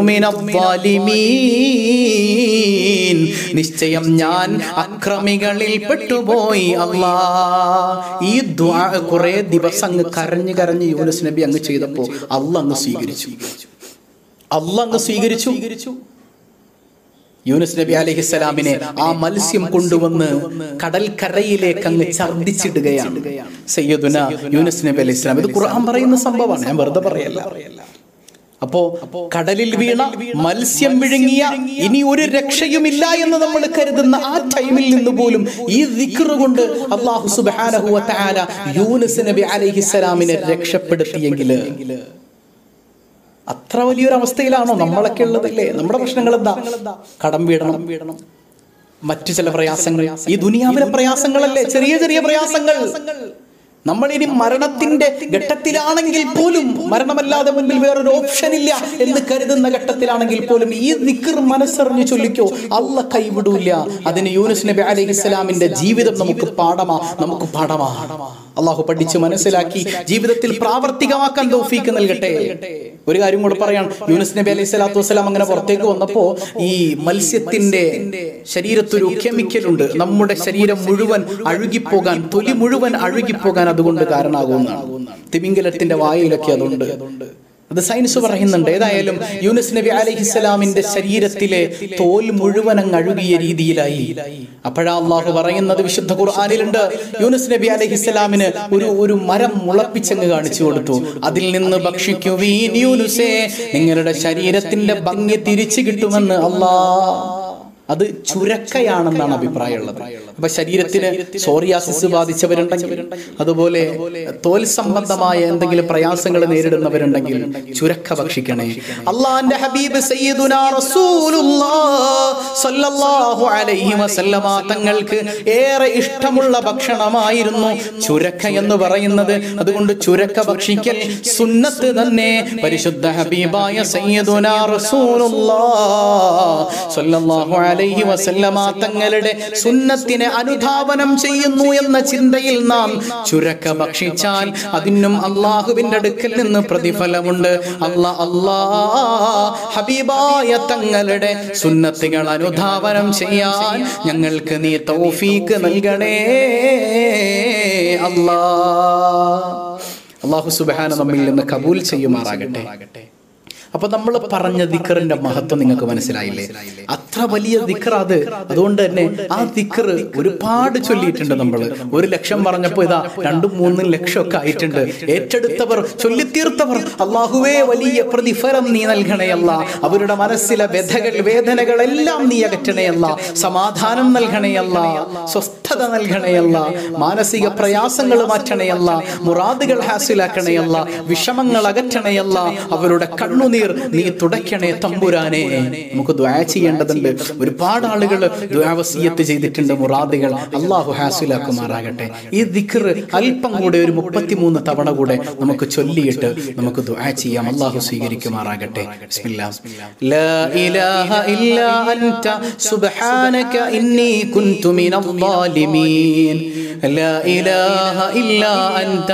മിനദ്ദാലിമീൻ നിശ്ചയം ഞാൻ അക്രമികളിൽ പെട്ടുപോയി അല്ലാ ഈ ദ്വാ കുറെ ദിവസം അങ്ങ് കരഞ്ഞു കരഞ്ഞ് യൂനുസ് നബി അങ്ങ് ചെയ്തപ്പോ അല്ല അങ്ങ് സ്വീകരിച്ചു അല്ല അങ്ങ് സ്വീകരിച്ചു യൂനുസ് നബി അലഹിസ്സലാമിനെ ആ മത്സ്യം കൊണ്ടുവന്ന് കടൽക്കരയിലേക്ക് അങ്ങ് ഛർദിച്ചിടുകയാണ് സയ്യദുന യൂനുസ് നബി അലൈഹി ഇസ്ലാം ഇത് ഖുർആൻ പറയുന്ന സംഭവമാണ് ഞാൻ വെറുതെ പറയല്ല അപ്പോ കടലിൽ വീണ മത്സ്യം വിഴുങ്ങിയ ഇനി ഒരു രക്ഷയുമില്ല എന്ന് നമ്മൾ കരുതുന്ന ആ ടൈമിൽ നിന്ന് പോലും ഈ ദിക്റ് കൊണ്ട് അള്ളാഹു സുബ്ഹാനഹു വ തആല യൂനുസ് നബി അലൈഹിസ്സലാമിനെ രക്ഷപ്പെടുത്തിയെങ്കിൽ അത്ര വലിയൊരു അവസ്ഥയിലാണോ നമ്മളൊക്കെ ഉള്ളതല്ലേ നമ്മുടെ പ്രശ്നങ്ങൾ എന്താ കടം വീടണം വീടണം മറ്റു ചില പ്രയാസങ്ങൾ ഈ ദുനിയാവിലെ പ്രയാസങ്ങളല്ലേ ചെറിയ ചെറിയ പ്രയാസങ്ങൾ നമ്മൾ ഇനി മരണത്തിന്റെ ഘട്ടത്തിലാണെങ്കിൽ പോലും മരണമല്ലാതെ മുൻപിൽ വേറൊരു ഓപ്ഷൻ ഇല്ല എന്ന് കരുതുന്ന ഘട്ടത്തിലാണെങ്കിൽ പോലും ഈ നിക്കർ മനസ്സറിഞ്ഞു ചൊല്ലിക്കോ അല്ല കൈവിടൂല അതിന് യൂനുസ് നബി അലൈഹി ഇസ്ലാമിന്റെ ജീവിതം നമുക്ക് പാഠമാ നമുക്ക് പാഠമാ അള്ളാഹു പഠിച്ച് മനസ്സിലാക്കി ജീവിതത്തിൽ പ്രാവർത്തികമാക്കാൻ തൗഫീക്ക് നൽകട്ടെ ഒരു കാര്യം കൂടെ പറയാം യൂനുസ് നബി അലൈഹി സ്വലാത്തു വസ്സലാം അങ്ങനെ പുറത്തേക്ക് വന്നപ്പോ ഈ മത്സ്യത്തിന്റെ ശരീരത്തൊരു കെമിക്കൽ ഉണ്ട് നമ്മുടെ ശരീരം മുഴുവൻ അഴുകിപ്പോകാൻ തൊലി മുഴുവൻ അഴുകിപ്പോകാൻ അതുകൊണ്ട് കാരണമാകുമെന്നാണ് തിമിംഗലത്തിന്റെ വായിലൊക്കെ അതുണ്ട് അത് സയൻസ് പറയുന്നുണ്ട് ഏതായാലും യൂനുസ് നബി അലഹിസ്സലാമിന്റെ ശരീരത്തിലെ തോൽ മുഴുവൻ അങ്ങ് അഴുകിയ രീതിയിലായി അപ്പോഴാ അള്ളാഹു പറയുന്നത് വിശുദ്ധ ഖുർആാനിലുണ്ട് യൂനുസ് നബി അലഹിസ്സലാമിന് ഒരു ഒരു മരം മുളപ്പിച്ചങ്ങ് കാണിച്ചു കൊടുത്തു അതിൽ നിന്ന് ഭക്ഷിക്കുവീൻ യൂനുസേ നിങ്ങളുടെ ശരീരത്തിന്റെ ഭംഗി തിരിച്ചു കിട്ടുമെന്ന് അള്ളാ അത് ചുരക്കയാണെന്നാണ് അഭിപ്രായമുള്ളത് അപ്പൊ ശരീരത്തിന് സോറിയാസിസ് ബാധിച്ചവരുണ്ടെങ്കിൽ അതുപോലെ തോൽ സംബന്ധമായ എന്തെങ്കിലും പ്രയാസങ്ങൾ നേരിടുന്നവരുണ്ടെങ്കിൽ ചുരക്ക ഭക്ഷിക്കണേ അള്ളാന്റെ ഹബീബ് സയ്യിദുനാ റസൂലുള്ളാഹി അലൈഹി വസല്ലമ തങ്ങൾക്ക് ഏറെ ഇഷ്ടമുള്ള ഭക്ഷണമായിരുന്നു ചുരക്ക എന്ന് പറയുന്നത് അതുകൊണ്ട് ചുരക്ക ഭക്ഷിക്കൽ സുന്നത്ത് തന്നെ പരിശുദ്ധ ഹബീബായ സയ്യിദുനാ റസൂലുള്ളാഹി അലൈഹി വസല്ലമ തങ്ങളുടെ സുന്നത്തിനെ അനുധാവനം ചെയ്യുന്നു എന്ന ചിന്തയിൽ നാം ചുരക്ക ഭക്ഷിച്ചാൽ അതിനും അള്ളാഹുവിന്റെ അടുക്കൽ നിന്ന് പ്രതിഫലമുണ്ട് അല്ലാ അല്ലാ ഹബീബായ തങ്ങളുടെ സുന്നത്തുകൾ അനുധാവനം ചെയ്യാൻ ഞങ്ങൾക്ക് നീ തൗഫീക്ക് നൽകണേ അല്ലാ അള്ളാഹു സുബാന നമ്മിൽ നിന്ന് കബൂൽ ചെയ്യുമാറാകട്ടെ അപ്പൊ നമ്മൾ പറഞ്ഞ ദിക്കറിന്റെ മഹത്വം നിങ്ങൾക്ക് മനസ്സിലായില്ലേ അത്ര വലിയ ദിക്കർ അത് അതുകൊണ്ട് തന്നെ ആ ദിക്കർ ഒരുപാട് ചൊല്ലിയിട്ടുണ്ട് നമ്മൾ ഒരു ലക്ഷം പറഞ്ഞപ്പോ ഇതാ രണ്ടും മൂന്നും ലക്ഷം ഒക്കെ ആയിട്ടുണ്ട് ഏറ്റെടുത്തവർ ചൊല്ലിത്തീർത്തവർ അള്ളാഹുവേ വലിയ പ്രതിഫലം നീ നൽകണയല്ല അവരുടെ മനസ്സിലെ വ്യഥകൾ വേദനകളെല്ലാം നീ അകറ്റണയല്ല സമാധാനം നൽകണയല്ല സ്വസ്ഥത നൽകണയല്ല മാനസിക പ്രയാസങ്ങൾ മാറ്റണയല്ല മുറാദുകൾ ഹാസിലാക്കണയല്ല വിഷമങ്ങൾ അകറ്റണയല്ല അവരുടെ കണ്ണുനീർ നീ തുടയ്ക്കണേ തമ്പുരാനെ നമുക്ക് ദ്വാ ചെയ്യേണ്ടതുണ്ട് ഒരുപാട് ആളുകൾ ദ്വാവസീയത്ത് ചെയ്തിട്ടുണ്ട് മുറാദുകൾ അള്ളാഹു ഹാസിലാക്കുമാറാകട്ടെ ഈ ദിക്ർ അല്പം കൂടെ ഒരു മുപ്പത്തിമൂന്ന് തവണ കൂടെ നമുക്ക് ചൊല്ലിയിട്ട് നമുക്ക് ദ്വാ ചെയ്യാം അള്ളാഹു സ്വീകരിക്കുമാറാകട്ടെ ബിസ്മില്ലാ. ലാ ഇലാഹ ഇല്ലാ അൻത സുബ്ഹാനക ഇന്നി കുൻതു മിനൽ ളാലിമീൻ ലാ ഇലാഹ ഇല്ലാ അൻത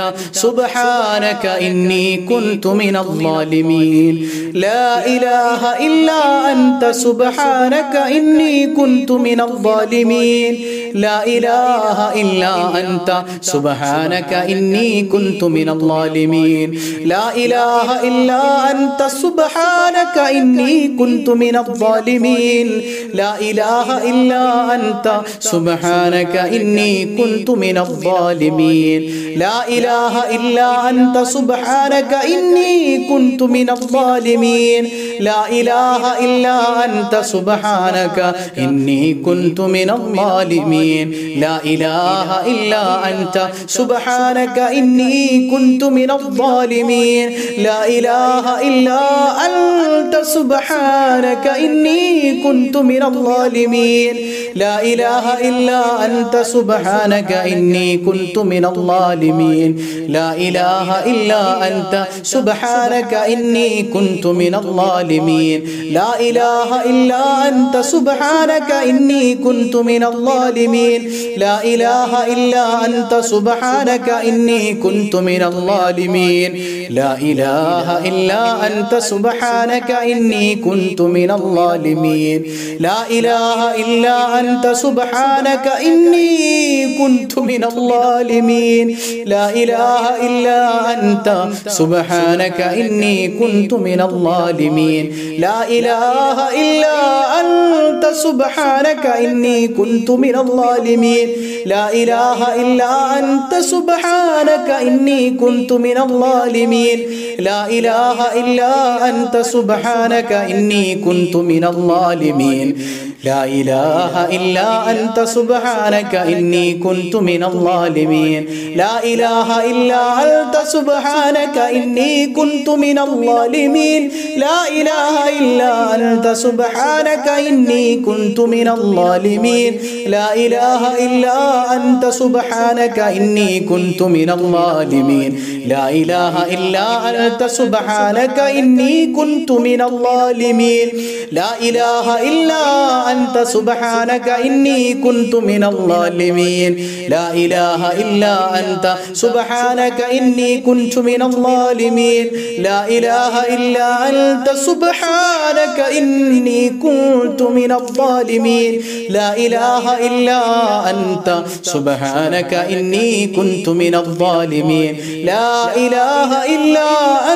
സുബ്ഹാനക ഇന്നി കുൻതു മിനൽ ളാലിമീൻ ലാ ഇലാഹ ഇല്ലാ അൻത സുബ്ഹാനക ഇന്നി കുൻതു മിനൽ ളാലിമീൻ ലാ ഇലാഹ ഇല്ലാ അൻത സുബ്ഹാനക ഇന്നി കുൻതു മിനൽ ളാലിമീൻ ലാ ഇലാഹ ഇല്ലാ അൻത സുബ്ഹാനക ഇന്നി കുൻതു മിനൽ ളാലിമീൻ ലാ ഇലാഹ ഇല്ലാ അൻത സുബ്ഹാനക ഇന്നി കുൻതു മിനൽ ളാലിമീൻ ലാ ഇലാഹ ഇല്ലാ അൻത സുബ്ഹാനക ഇന്നി കുൻതു മിനൽ ളാലിമീൻ ലാ ഇലാഹ ഇല്ലാ അൻത സുബ്ഹാനക ഇന്നി കുൻതു മിനൽ ളാലിമീൻ ലാ ഇലാഹ ഇല്ലാ അൻത സുബ്ഹാനക ഇന്നി കുൻതു മിനൽ ളാലിമീൻ ലാ ഇലാഹ ഇല്ലാ അൻത സുബ്ഹാനക ഇന്നി കുൻതു മിനൽ ളാലിമീൻ ലാ ഇലാഹ ഇല്ലാ അൻത സുബ്ഹാനക ഇന്നി കുൻതു മിനൽ ളാലിമീൻ ലാ ഇലാഹ ഇല്ലാ അൻത സുബ്ഹാനക ഇന്നി കുൻതു മിനൽ ളാലിമീൻ ലാ ഇലാഹ ഇല്ലാ അൻത സുബ്ഹാനക ഇന്നി കുൻതു മിനൽ ളാലിമീൻ ലാ ഇലാഹ ഇല്ലാ അൻത സുബ്ഹാനക ഇന്നി കുൻതു മിനൽ ളാലിമീൻ ലാ ഇലാഹ ഇല്ലാ അൻത സുബ്ഹാനക ഇന്നി കുൻതു മിനൽ ളാലിമീൻ ലാ ഇലാഹ ഇല്ലാ അൻത സുബ്ഹാനക ഇന്നി കുൻതു മിനൽ ളാലിമീൻ ലാ ഇലാഹ ഇല്ലാ അൻത സുബ്ഹാനക ഇന്നി കുൻതു മിനൽ ളാലിമീൻ ലാ ഇലാഹ ഇല്ലാ അൻത സുബ്ഹാനക ഇന്നി കുൻതു മിനൽ ളാലിമീൻ ലാ ഇലാഹ ഇല്ലാ അൻത സുബ്ഹാനക ഇന്നി കുൻതു മിനൽ ളാലിമീൻ ലാ ഇലാഹ ഇല്ലാ അൻത സുബ്ഹാനക ഇന്നി കുൻതു മിനൽ ളാലിമീൻ لا إله إلا أنت سبحانك إني كنت من الظالمين لا إله إلا أنت سبحانك إني كنت من الظالمين لا إله إلا أنت سبحانك إني كنت من الظالمين لا إله إلا أنت سبحانك إني كنت من الظالمين لا إله إلا أنت سبحانك إني كنت من الظالمين لا إله إلا أنت سبحانك إني كنت من الظالمين لا إله إلا أنت سبحانك إني كنت من الظالمين لا إله إلا أنت سبحانك إني كنت من الظالمين لا إله إلا أنت سبحانك إني كنت من الظالمين لا إله إلا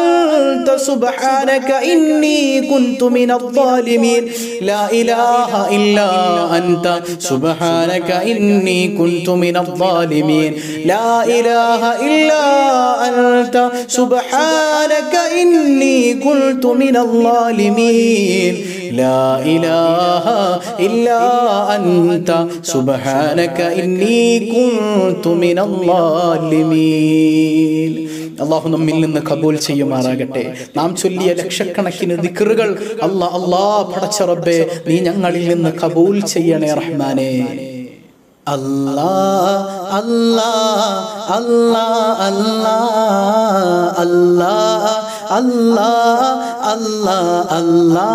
أنت سبحانك إني كنت من الظالمين لا إله إلا أنت سبحانك إني كنت من الظالمين لا إله إلا أنت سبحانك إني كنت من الظالمين لا إله إلا أنت سبحانك إني كنت من الظالمين അള്ളാഹു നമ്മിൽ നിന്ന് കബൂൽ ചെയ്യുമാറാകട്ടെ നാം ചൊല്ലിയ ലക്ഷക്കണക്കിന് ദിക്റുകൾ അല്ലാ അല്ലാ പടച്ച റബ്ബേ നീ ഞങ്ങളിൽ നിന്ന് കബൂൽ ചെയ്യണേ റഹ്മാനെ അല്ലാ അല്ലാ അല്ലാ അല്ലാ അല്ലാ അല്ലാ അല്ലാ അല്ലാ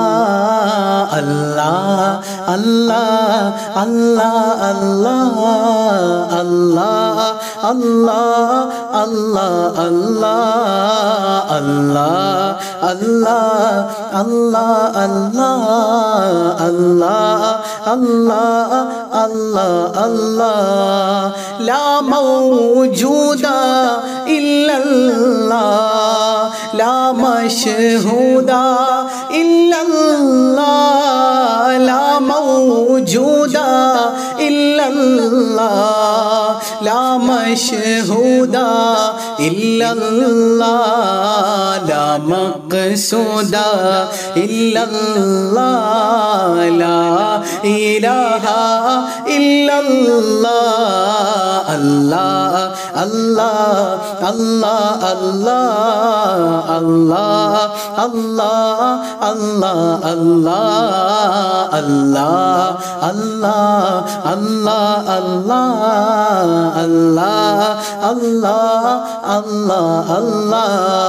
അല്ലാ അല്ലാ അല്ലാ അല്ലാ അല്ലാ അല്ലാ അല്ലാ അല്ലാ അല്ലാ അല്ലാ അല്ലാ അല്ലാ അല്ലാ അല്ലാ അല്ലാ അല്ലാ ലാ മൗജൂദ ഇല്ലല്ലാ ലാ മശ്ഹൂദ ഇല്ലല്ലാ ലാ മൗജൂദ ഇല്ലല്ലാ ലാ മശ്ഹൂദ ഇല്ലല്ലാ ലാ മഖ്സൂദ ഇല്ലല്ലാ ലാ ഇലാഹ ഇല്ലല്ലാ അല്ലാ അല്ലാ അല്ലാ അല്ലാ അല്ലാ അല്ലാ അല്ലാ അല്ലാ അല്ലാ അല്ലാ അല്ലാ അല്ലാ അല്ലാ അല്ലാ അല്ലാ അല്ലാ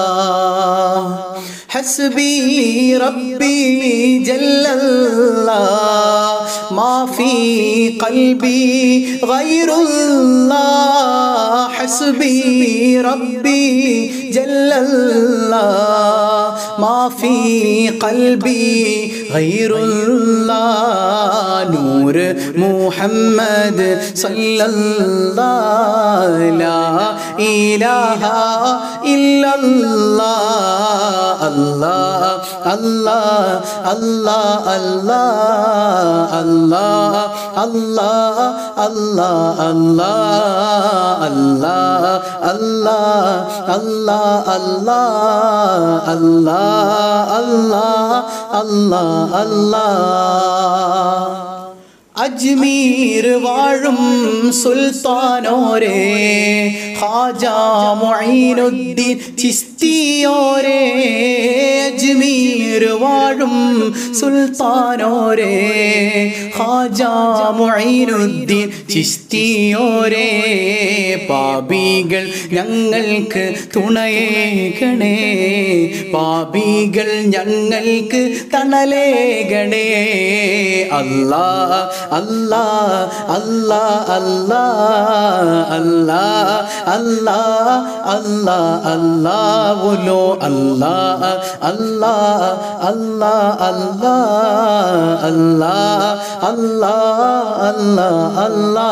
حسبي ربي جل الله ما في قلبي غير الله حسبي ربي جل الله ما في قلبي غير الله نور محمد صلى الله لا إله إلا الله الله الله الله الله الله الله الله الله الله الله الله الله الله الله الله الله അജ്മീർ വാഴും സുൽത്താനോരേ ഖാജ മൊയ്നുദ്ദീൻ ചിസ്തിയോരേ അജ്മീർ വാഴും സുൽത്താനോരേ ഖാജ മൊയ്നുദ്ദീൻ ചിസ്തിയോരേ പാപികൾ ഞങ്ങൾക്ക് തുണയേകണേ പാപികൾ ഞങ്ങൾക്ക് തണലേകണേ അല്ലാ അല്ലാ അല്ലാ അല്ലാ അല്ലാ അല്ലാ അല്ലാ അല്ലാ ഉലോ അല്ലാ അല്ലാ അല്ലാ അല്ലാ അല്ലാ അല്ലാ അല്ലാ അല്ലാ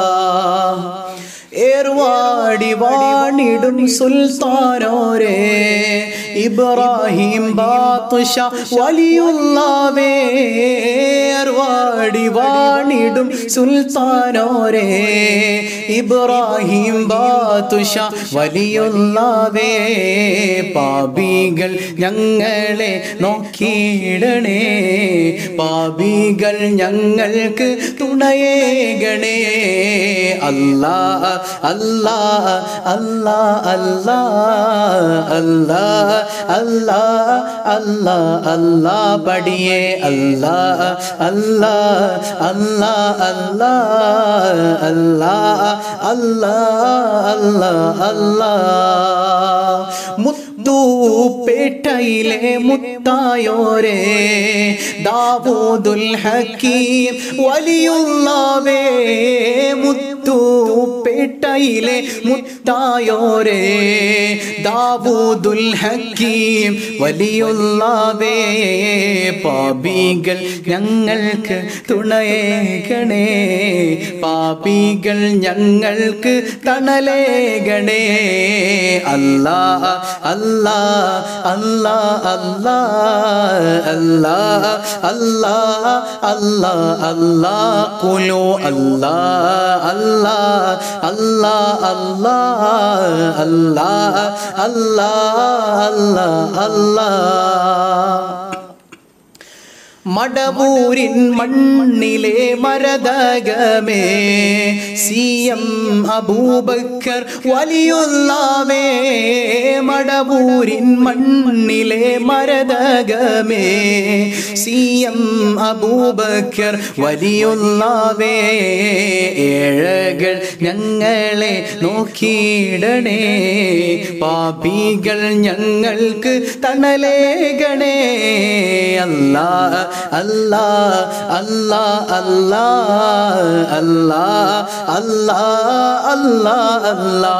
ഏർവാടി വാണിടും സുൽത്താനോരേ ഇബ്രാഹിം ബാത്തുഷ വലിയുള്ളവേ ഏർവാടി വാണിടും സുൽത്താനോരേ ഇബ്രാഹിം ബാത്തുഷ വലിയുള്ളവേ പാപികൾ ഞങ്ങളെ നോക്കിയിടണേ പാപികൾ ഞങ്ങൾക്ക് തുണയേകണേ അല്ലാ അല്ലാ അല്ലാ അല്ലാ അല്ലാ അല്ലാ അല്ലാ അല്ലാ പടിയേ അല്ലാ അല്ലാ അല്ലാ അല്ലാ അല്ലാ അല്ലാ അല്ലാ അല്ലാ മുത്തൂപ്പേട്ടയിലെ മുത്തായോരേ ദാവൂദുൽ ഹക്കീം വലിയുള്ളവേ മുത്തൂപ്പേട്ടയിലെ മുത്തായോരേ ദാവൂദുൽ ഹക്കീം വലിയുള്ളവേ പാപികൾ ഞങ്ങൾക്ക് തുണയേകണേ പാപികൾ ഞങ്ങൾക്ക് തണലേകണേ അല്ലാ അല്ലാ അല്ലാ അല്ലാ അല്ലാ അല്ലാ അല്ലാ അല്ലാ കുലു അല്ലാ അല്ലാ അല്ലാ അല്ലാ അല്ലാ അല്ലാ അല്ലാ അല്ലാ മടവൂരിൻ മണ്ണിലെ മരതകമേ സി എം അബൂബക്കർ വലിയുള്ളവേ മടവൂരിൻ മണ്ണിലെ മരതകമേ സി എം അബൂബക്കർ വലിയുള്ളവേ ഏഴ് പിഴകൾ ഞങ്ങളെ നോക്കിയിടണേ പാപികൾ ഞങ്ങൾക്ക് തണലേകണേ അല്ലാ അല്ലാ അല്ലാ അല്ലാ അല്ലാ അല്ലാ അല്ലാ അല്ലാ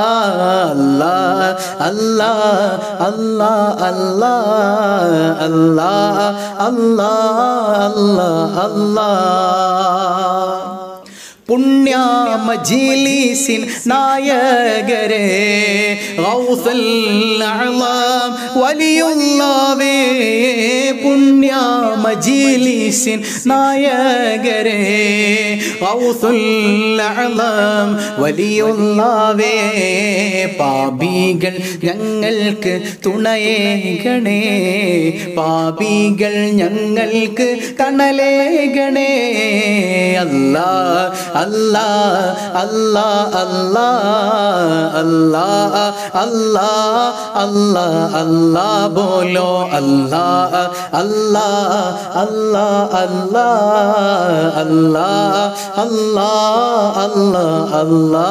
അല്ലാ അല്ലാ അല്ലാ അല്ലാ അല്ലാ അല്ലാ അല്ലാ അല്ലാ പുണ്യ മജീലിസിൻ നായകരെ ഗൗസൽ അഅ്ലാം വലിയുള്ളവേ പുണ്യ മജീലിസിൻ നായകരെ ഗൗസുൽ അഅ്ലാം വലിയുള്ളവേ പാപികൾ ഞങ്ങൾക്ക് തുണയേകണേ പാപികൾ ഞങ്ങൾക്ക് തണലേകണേ അല്ലാ അല്ലാ അല്ലാ അല്ലാ അല്ലാ അല്ലാ അല്ലാ അല്ലാ ബോലോ അല്ലാ അല്ലാ അല്ലാ അല്ലാ അല്ലാ അല്ലാ അല്ലാ അല്ലാ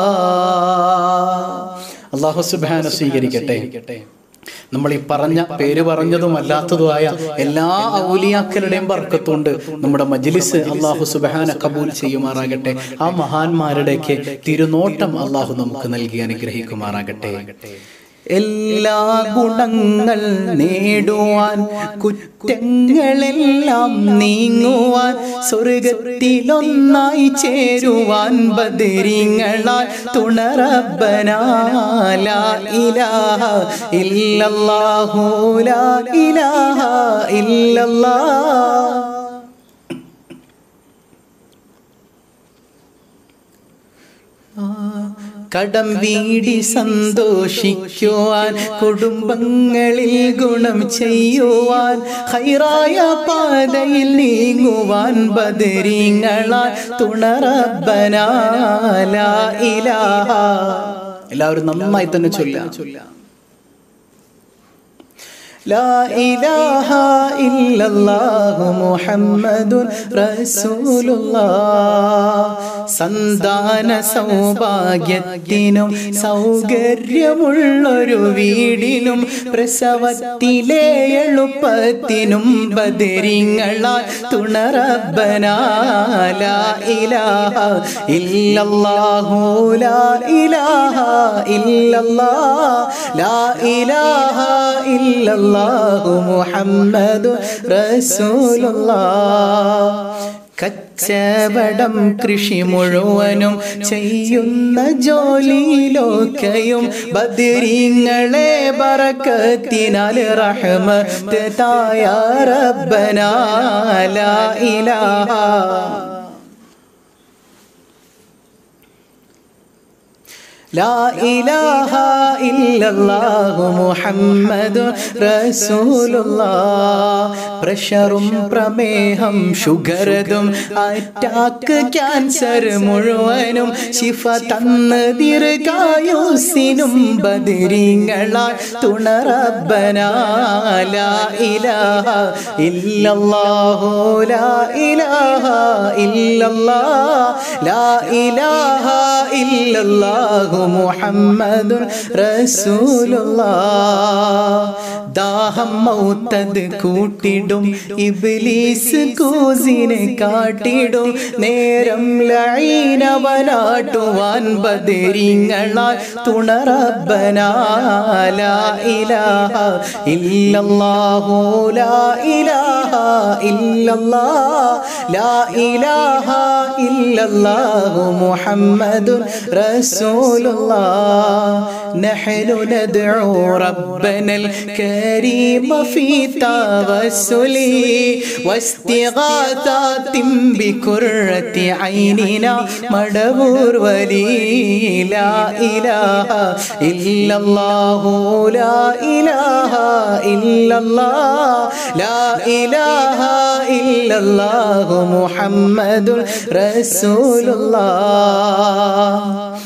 അള്ളാഹു സുബാന സ്വീകരിക്കട്ടെ നമ്മൾ ഈ പറഞ്ഞ പേര് പറഞ്ഞതും അല്ലാത്തതുമായ എല്ലാ ഔലിയാക്കളുടെയും ബർക്കത്തുണ്ട് നമ്മുടെ മജ്ലിസ് അള്ളാഹു സുബഹാന കബൂൽ ചെയ്യുമാറാകട്ടെ ആ മഹാന്മാരുടെയൊക്കെ തിരുനോട്ടം അള്ളാഹു നമുക്ക് നൽകി അനുഗ്രഹിക്കുമാറാകട്ടെ എല്ലാ ഗുണങ്ങൾ നേടുവാൻ കുറ്റങ്ങളെല്ലാം നീങ്ങുവാൻ സ്വർഗത്തിലൊന്നായി ചേരുവാൻ ബദരിങ്ങളാൽ തുണറബനാല ഇലാഹ ഇല്ലല്ലാഹു ലാ ഇലാഹ ഇല്ലല്ലാഹ് കടം വീടി സന്തോഷിക്കുവാൻ കുടുംബങ്ങളിൽ ഗുണം ചെയ്യുവാൻ ഹൈറായ പാതയിൽ നീങ്ങുവാൻ ബദരിങ്ങളാൽ തുണറബനാല ഇലാഹ എല്ലാവരും നന്നായി തന്നെ ചൊല്ലാം لا إله إلا الله محمد رسول الله സന്താന സൗഭാഗ്യത്തിനും സൗകര്യമുള്ളൊരു വീടിനും പ്രസവത്തിലെ എളുപ്പത്തിനും ബദരിങ്ങളാൽ തുണറബനാല ഇലാഹ ഇല്ലല്ലാഹു ലാ ഇലാഹ ഇല്ലല്ലാഹ് ലാ ഇലാഹ ഇല്ലല്ലാഹു മുഹമ്മദു റസൂലുള്ളാഹ് കച്ചവടം കൃഷി മുഴുവനും ചെയ്യുന്ന ജോലിയിലൊക്കെയും ബദരിങ്ങളെ ബറക്കത്തിനാൽ റഹ്മത്ത് തായ റബ്ബനാ ലാ ഇലാഹ لا إله إلا الله محمد رسول الله പ്രഷറും പ്രമേഹം ഷുഗറതും അറ്റാക്ക് ക്യാൻസർ മുഴുവനും ശിഫ തന്ന് ദീർഘായുസിനും ബദരിങ്ങളാൽ തുണറബനാല ഇലാഹ ഇല്ലല്ലാഹു ലാ ഇലാഹ ഇല്ലല്ലാഹ് ലാ ഇലാഹ ഇല്ലല്ലാഹു മുഹമ്മദുൻ റസൂലുള്ളാഹ് ദാഹം മൗത്തത് കൂട്ടിടും ഇബ്ലീസ് കൂസിനെ കാട്ടിടും നേരം ലൈനവനാട്ടുവാൻ ബദരിങ്ങളാൽ തുണറബനാല ഇലാഹ ഇല്ലല്ലാഹു ലാ ഇലാഹ ഇല്ലല്ലാഹ് ലാ ഇലാഹ ഇല്ലല്ലാഹു മുഹമ്മദുൻ റസൂലുള്ളാഹ് نحن ندعو ربنا الكريم في توسل واستغاثات بكرة عيننا مدبور ولي لا إله إلا الله لا إله إلا الله لا إله إلا الله محمد رسول الله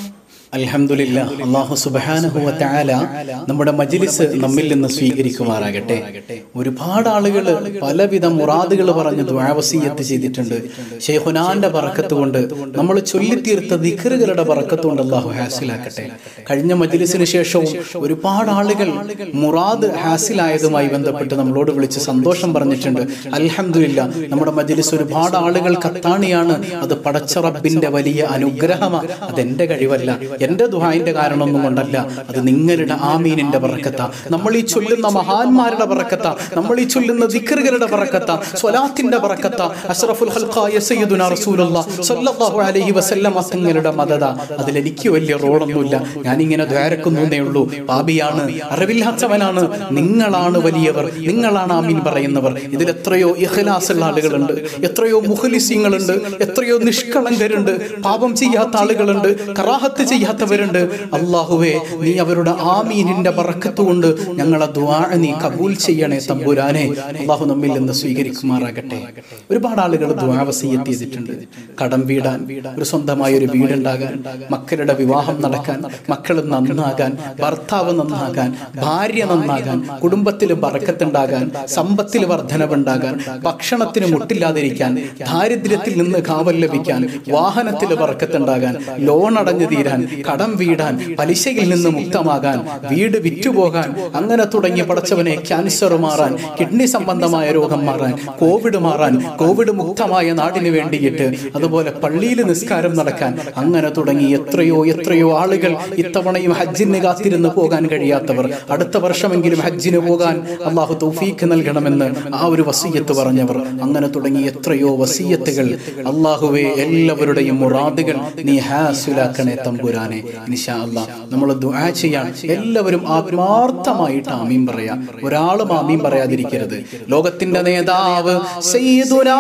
അൽഹംദുലില്ല അള്ളാഹു സുബാനഹുവ തആല നമ്മുടെ മജ്ലിസ് നമ്മിൽ നിന്ന് സ്വീകരിക്കുമാറാകട്ടെ ഒരുപാട് ആളുകൾ പലവിധ മുറാദുകൾ പറഞ്ഞ് ദ്വാവസീയത്ത് ചെയ്തിട്ടുണ്ട് ഷെയ്ഖുനാന്റെ ബറക്കത്ത് കൊണ്ട് നമ്മൾ ചൊല്ലിത്തീർത്ത ദിക്കറുകളുടെ ബറക്കത്ത് കൊണ്ട് അള്ളാഹു ഹാസിലാക്കട്ടെ കഴിഞ്ഞ മജ്ലിസിന് ശേഷവും ഒരുപാട് ആളുകൾ മുറാദ് ഹാസിലായതുമായി ബന്ധപ്പെട്ട് നമ്മളോട് വിളിച്ച് സന്തോഷം പറഞ്ഞിട്ടുണ്ട് അൽഹംദുലില്ല നമ്മുടെ മജ്ലിസ് ഒരുപാട് ആളുകൾ കത്താണിയാണ് അത് പടച്ച റബ്ബിന്റെ വലിയ അനുഗ്രഹമാണ് അതെന്റെ കഴിവല്ല എന്റെ ദുഹായിന്റെ കാരണമൊന്നും കൊണ്ടല്ല അത് നിങ്ങളുടെ ആമീനിന്റെ പറക്കത്ത നമ്മൾ ഈ ചൊല്ലുന്ന മഹാന്മാരുടെ പറക്കത്ത നമ്മൾ ഈ ചൊല്ലുന്ന ദിക്കറുകളുടെ പറക്കത്ത സ്വലാത്തിന്റെ പറക്കത്ത അഷ്റഫുൽ ഹൽഖായ സയ്യിദുന റസൂലുള്ളാഹ് സ്വല്ലല്ലാഹു അലൈഹി വസല്ലമ തങ്ങളുടെ മദത അതിൽ എനിക്ക് വലിയ റോളൊന്നുമില്ല ഞാനിങ്ങനെ ദ്വാരക്കുന്നേ ഉള്ളൂ പാപിയാണ് അറിവില്ലാത്തവനാണ് നിങ്ങളാണ് വലിയവർ നിങ്ങളാണ് ആമീൻ പറയുന്നവർ ഇതിൽ എത്രയോ ഇഖ്ലാസുള്ള ആളുകളുണ്ട് എത്രയോ മുഖലിസീങ്ങളുണ്ട് എത്രയോ നിഷ്കളങ്കരുണ്ട് പാപം ചെയ്യാത്ത ആളുകളുണ്ട് കറാഹത്ത് ചെയ്യാത്തവരുണ്ട് അള്ളാഹുവേ നീ അവരുടെ ആമീനിന്റെ ബറക്കത്ത് കൊണ്ട് ഞങ്ങളെ ദ്വാ നീ കബൂൽ ചെയ്യണേ തമ്പുരാനെ അള്ളാഹു നമ്മിൽ നിന്ന് സ്വീകരിക്കുമാറാകട്ടെ ഒരുപാട് ആളുകൾ ദ്വാവസീയത്ത് ചെയ്തിട്ടുണ്ട് കടം വീടാൻ ഒരു സ്വന്തമായ ഒരു വീടുണ്ടാകാൻ മക്കളുടെ വിവാഹം നടക്കാൻ മക്കൾ നന്നാകാൻ ഭർത്താവ് നന്നാകാൻ ഭാര്യ നന്നാകാൻ കുടുംബത്തിൽ ബറക്കത്തുണ്ടാകാൻ സമ്പത്തിൽ വർധനവുണ്ടാകാൻ ഭക്ഷണത്തിന് മുട്ടില്ലാതിരിക്കാൻ ദാരിദ്ര്യത്തിൽ നിന്ന് കാവൽ ലഭിക്കാൻ വാഹനത്തിൽ ബറക്കത്തുണ്ടാകാൻ ലോൺ അടഞ്ഞു തീരാൻ കടം വീടാൻ പലിശയിൽ നിന്ന് മുക്തമാകാൻ വീട് വിറ്റുപോകാൻ അങ്ങനെ തുടങ്ങിയ പടച്ചവനെ ക്യാൻസർ മാറാൻ കിഡ്നി സംബന്ധമായ രോഗം മാറാൻ കോവിഡ് മാറാൻ കോവിഡ് മുക്തമായ നാടിന് വേണ്ടിയിട്ട് അതുപോലെ പള്ളിയിൽ നിസ്കാരം നടക്കാൻ അങ്ങനെ തുടങ്ങി എത്രയോ എത്രയോ ആളുകൾ ഇത്തവണയും ഹജ്ജിന് കാത്തിരുന്ന് പോകാൻ കഴിയാത്തവർ അടുത്ത വർഷമെങ്കിലും ഹജ്ജിന് പോകാൻ അള്ളാഹു തൗഫീഖ് നൽകണമെന്ന് ആ ഒരു വസീയത്ത് പറഞ്ഞവർ അങ്ങനെ തുടങ്ങി എത്രയോ വസീയത്തുകൾ അള്ളാഹുവെ എല്ലാവരുടെയും മുറാദുകൾ നീ ഹാസുലാക്കണേ തമ്പുരാനെ ഇൻഷാ അല്ലാ നമ്മൾ ദുആ ചെയ്യാൻ എല്ലാവരും ആത്മാർത്ഥമായിട്ട് ആമീൻ പറയാം ഒരാളും ആമീൻ പറയാതിരിക്കരുത് ലോകത്തിന്റെ നേതാവ് സയ്യിദുനാ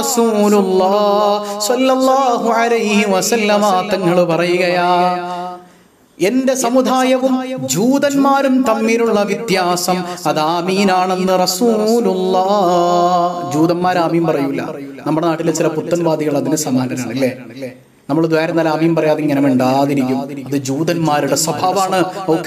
റസൂലുള്ളാഹ് സ്വല്ലല്ലാഹു അലൈഹി വസല്ലമ തങ്ങൾ പറയുകയാ എന്റെ സമുദായവും ജൂതന്മാരും തമ്മിലുള്ള വ്യത്യാസം അത് ആമീനാണെന്ന് റസൂലുള്ള ജൂതന്മാർ ആമീൻ പറയൂല നമ്മുടെ നാട്ടിലെ ചില പുത്തൻവാദികൾ അതിന് സമാനരാണ് അല്ലേ നമ്മൾ ദ്വാരുന്നാൽ ആമീൻ പറയാതെ ഇങ്ങനെ മിണ്ടാതിരിക്കും അത് ജൂതന്മാരുടെ സ്വഭാവമാണ്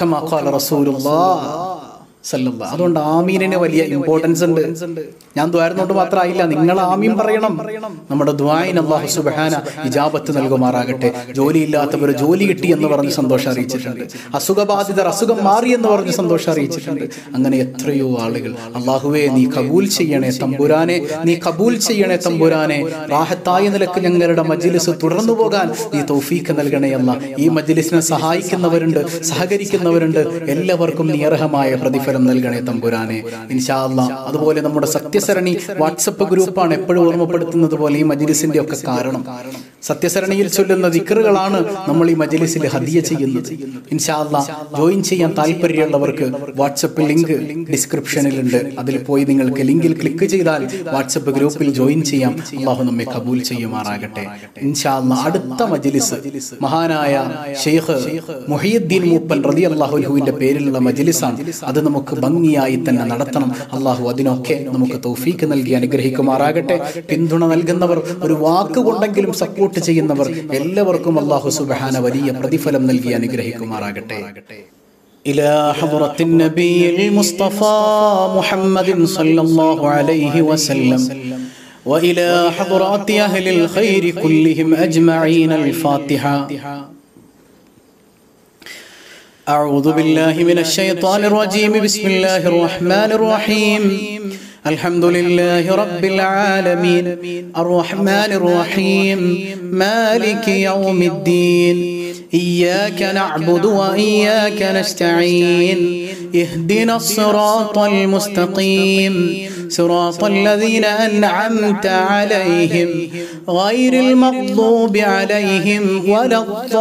സല്ലല്ലാ. അതുകൊണ്ട് ആമീനിന് വലിയ ഇമ്പോർട്ടൻസ് ഉണ്ട് ഞാൻ ദ്വാരുന്നോണ്ട് മാത്രമായില്ല നിങ്ങൾ ആമീൻ പറയണം നമ്മുടെ ദ്വായിന് അള്ളാഹു സുബാന ഇജാബത്ത് നൽകുമാറാകട്ടെ ജോലിയില്ലാത്തവർ ജോലി കിട്ടി എന്ന് പറഞ്ഞ് സന്തോഷം അറിയിച്ചിട്ടുണ്ട് അസുഖബാധിതർ അസുഖം മാറി എന്ന് പറഞ്ഞ് സന്തോഷം അറിയിച്ചിട്ടുണ്ട് അങ്ങനെ എത്രയോ ആളുകൾ അള്ളാഹുവേ നീ കബൂൽ ചെയ്യണേ തമ്പുരാനെ നീ കബൂൽ ചെയ്യണേ തമ്പുരാനെ റാഹത്തായ നിലക്ക് ഞങ്ങളുടെ മജ്ലിസ് തുടർന്നു പോകാൻ നീ തൗഫീക്ക് നൽകണേ അല്ല ഈ മജ്ലിസിനെ സഹായിക്കുന്നവരുണ്ട് സഹകരിക്കുന്നവരുണ്ട് എല്ലാവർക്കും നീ അർഹമായ പ്രതിഫലം നൽകണേ തമ്പുരാനെ ഇൻഷാ അല്ലാ അതുപോലെ നമ്മുടെ സത്യസരണി വാട്സപ്പ് ഗ്രൂപ്പാണ് എപ്പോഴും ഓർമ്മപ്പെടുത്തുന്നത് പോലെ ഈ മജ്ലിസിന്റെ ഒക്കെ കാരണം സത്യസരണിയിൽ ചൊല്ലുന്ന ദിക്കറുകളാണ് നമ്മൾ ഈ മജ്ലിസിൽ ഹദിയ ചെയ്യുന്നത് ഇൻഷാ അല്ലാ ജോയിൻ ചെയ്യാൻ താല്പര്യമുള്ളവർക്ക് വാട്സപ്പ് ലിങ്ക് ഡിസ്ക്രിപ്ഷനിലുണ്ട് അതിൽ പോയി നിങ്ങൾക്ക് ലിങ്കിൽ ക്ലിക്ക് ചെയ്താൽ വാട്സപ്പ് ഗ്രൂപ്പിൽ ജോയിൻ ചെയ്യാം അള്ളാഹു നമ്മെ കബൂൽ ചെയ്യുമാറാകട്ടെ ഇൻഷാ അല്ലാ അടുത്ത മജ്ലിസ് മഹാനായ ഷെയ്ഖ് മുഹിയുദ്ദീൻ മൂപ്പൻ റതി അള്ളാഹുലുവിന്റെ പേരിലുള്ള മജ്ലിസാണ് അത് നമുക്ക് ഭംഗിയായി തന്നെ നടത്തണം അള്ളാഹു അതിനൊക്കെ നമുക്ക് തൗഫീക്ക് നൽകി അനുഗ്രഹിക്കുമാറാകട്ടെ പിന്തുണ നൽകുന്നവർ ഒരു വാക്കുകൊണ്ടെങ്കിലും സപ്പോർട്ട് ചെയ്യുന്നവർ എല്ലാവർക്കും അള്ളാഹു സുബഹാന വലിയ പ്രതിഫലം നൽകി അനുഗ്രഹിക്കുമാറാകട്ടെ إلى حضرة النبي المصطفى محمد صلى الله عليه وسلم وإلى حضرات أهل الخير كلهم أجمعين الفاتحة أعوذ بالله من الشيطان الرجيم بسم الله الرحمن الرحيم الحمد لله رب العالمين الرحمن الرحيم مالك يوم الدين إياك نعبد وإياك نستعين اهدنا الصراط المستقيم صراط الذين أنعمت عليهم غير المغضوب عليهم ولا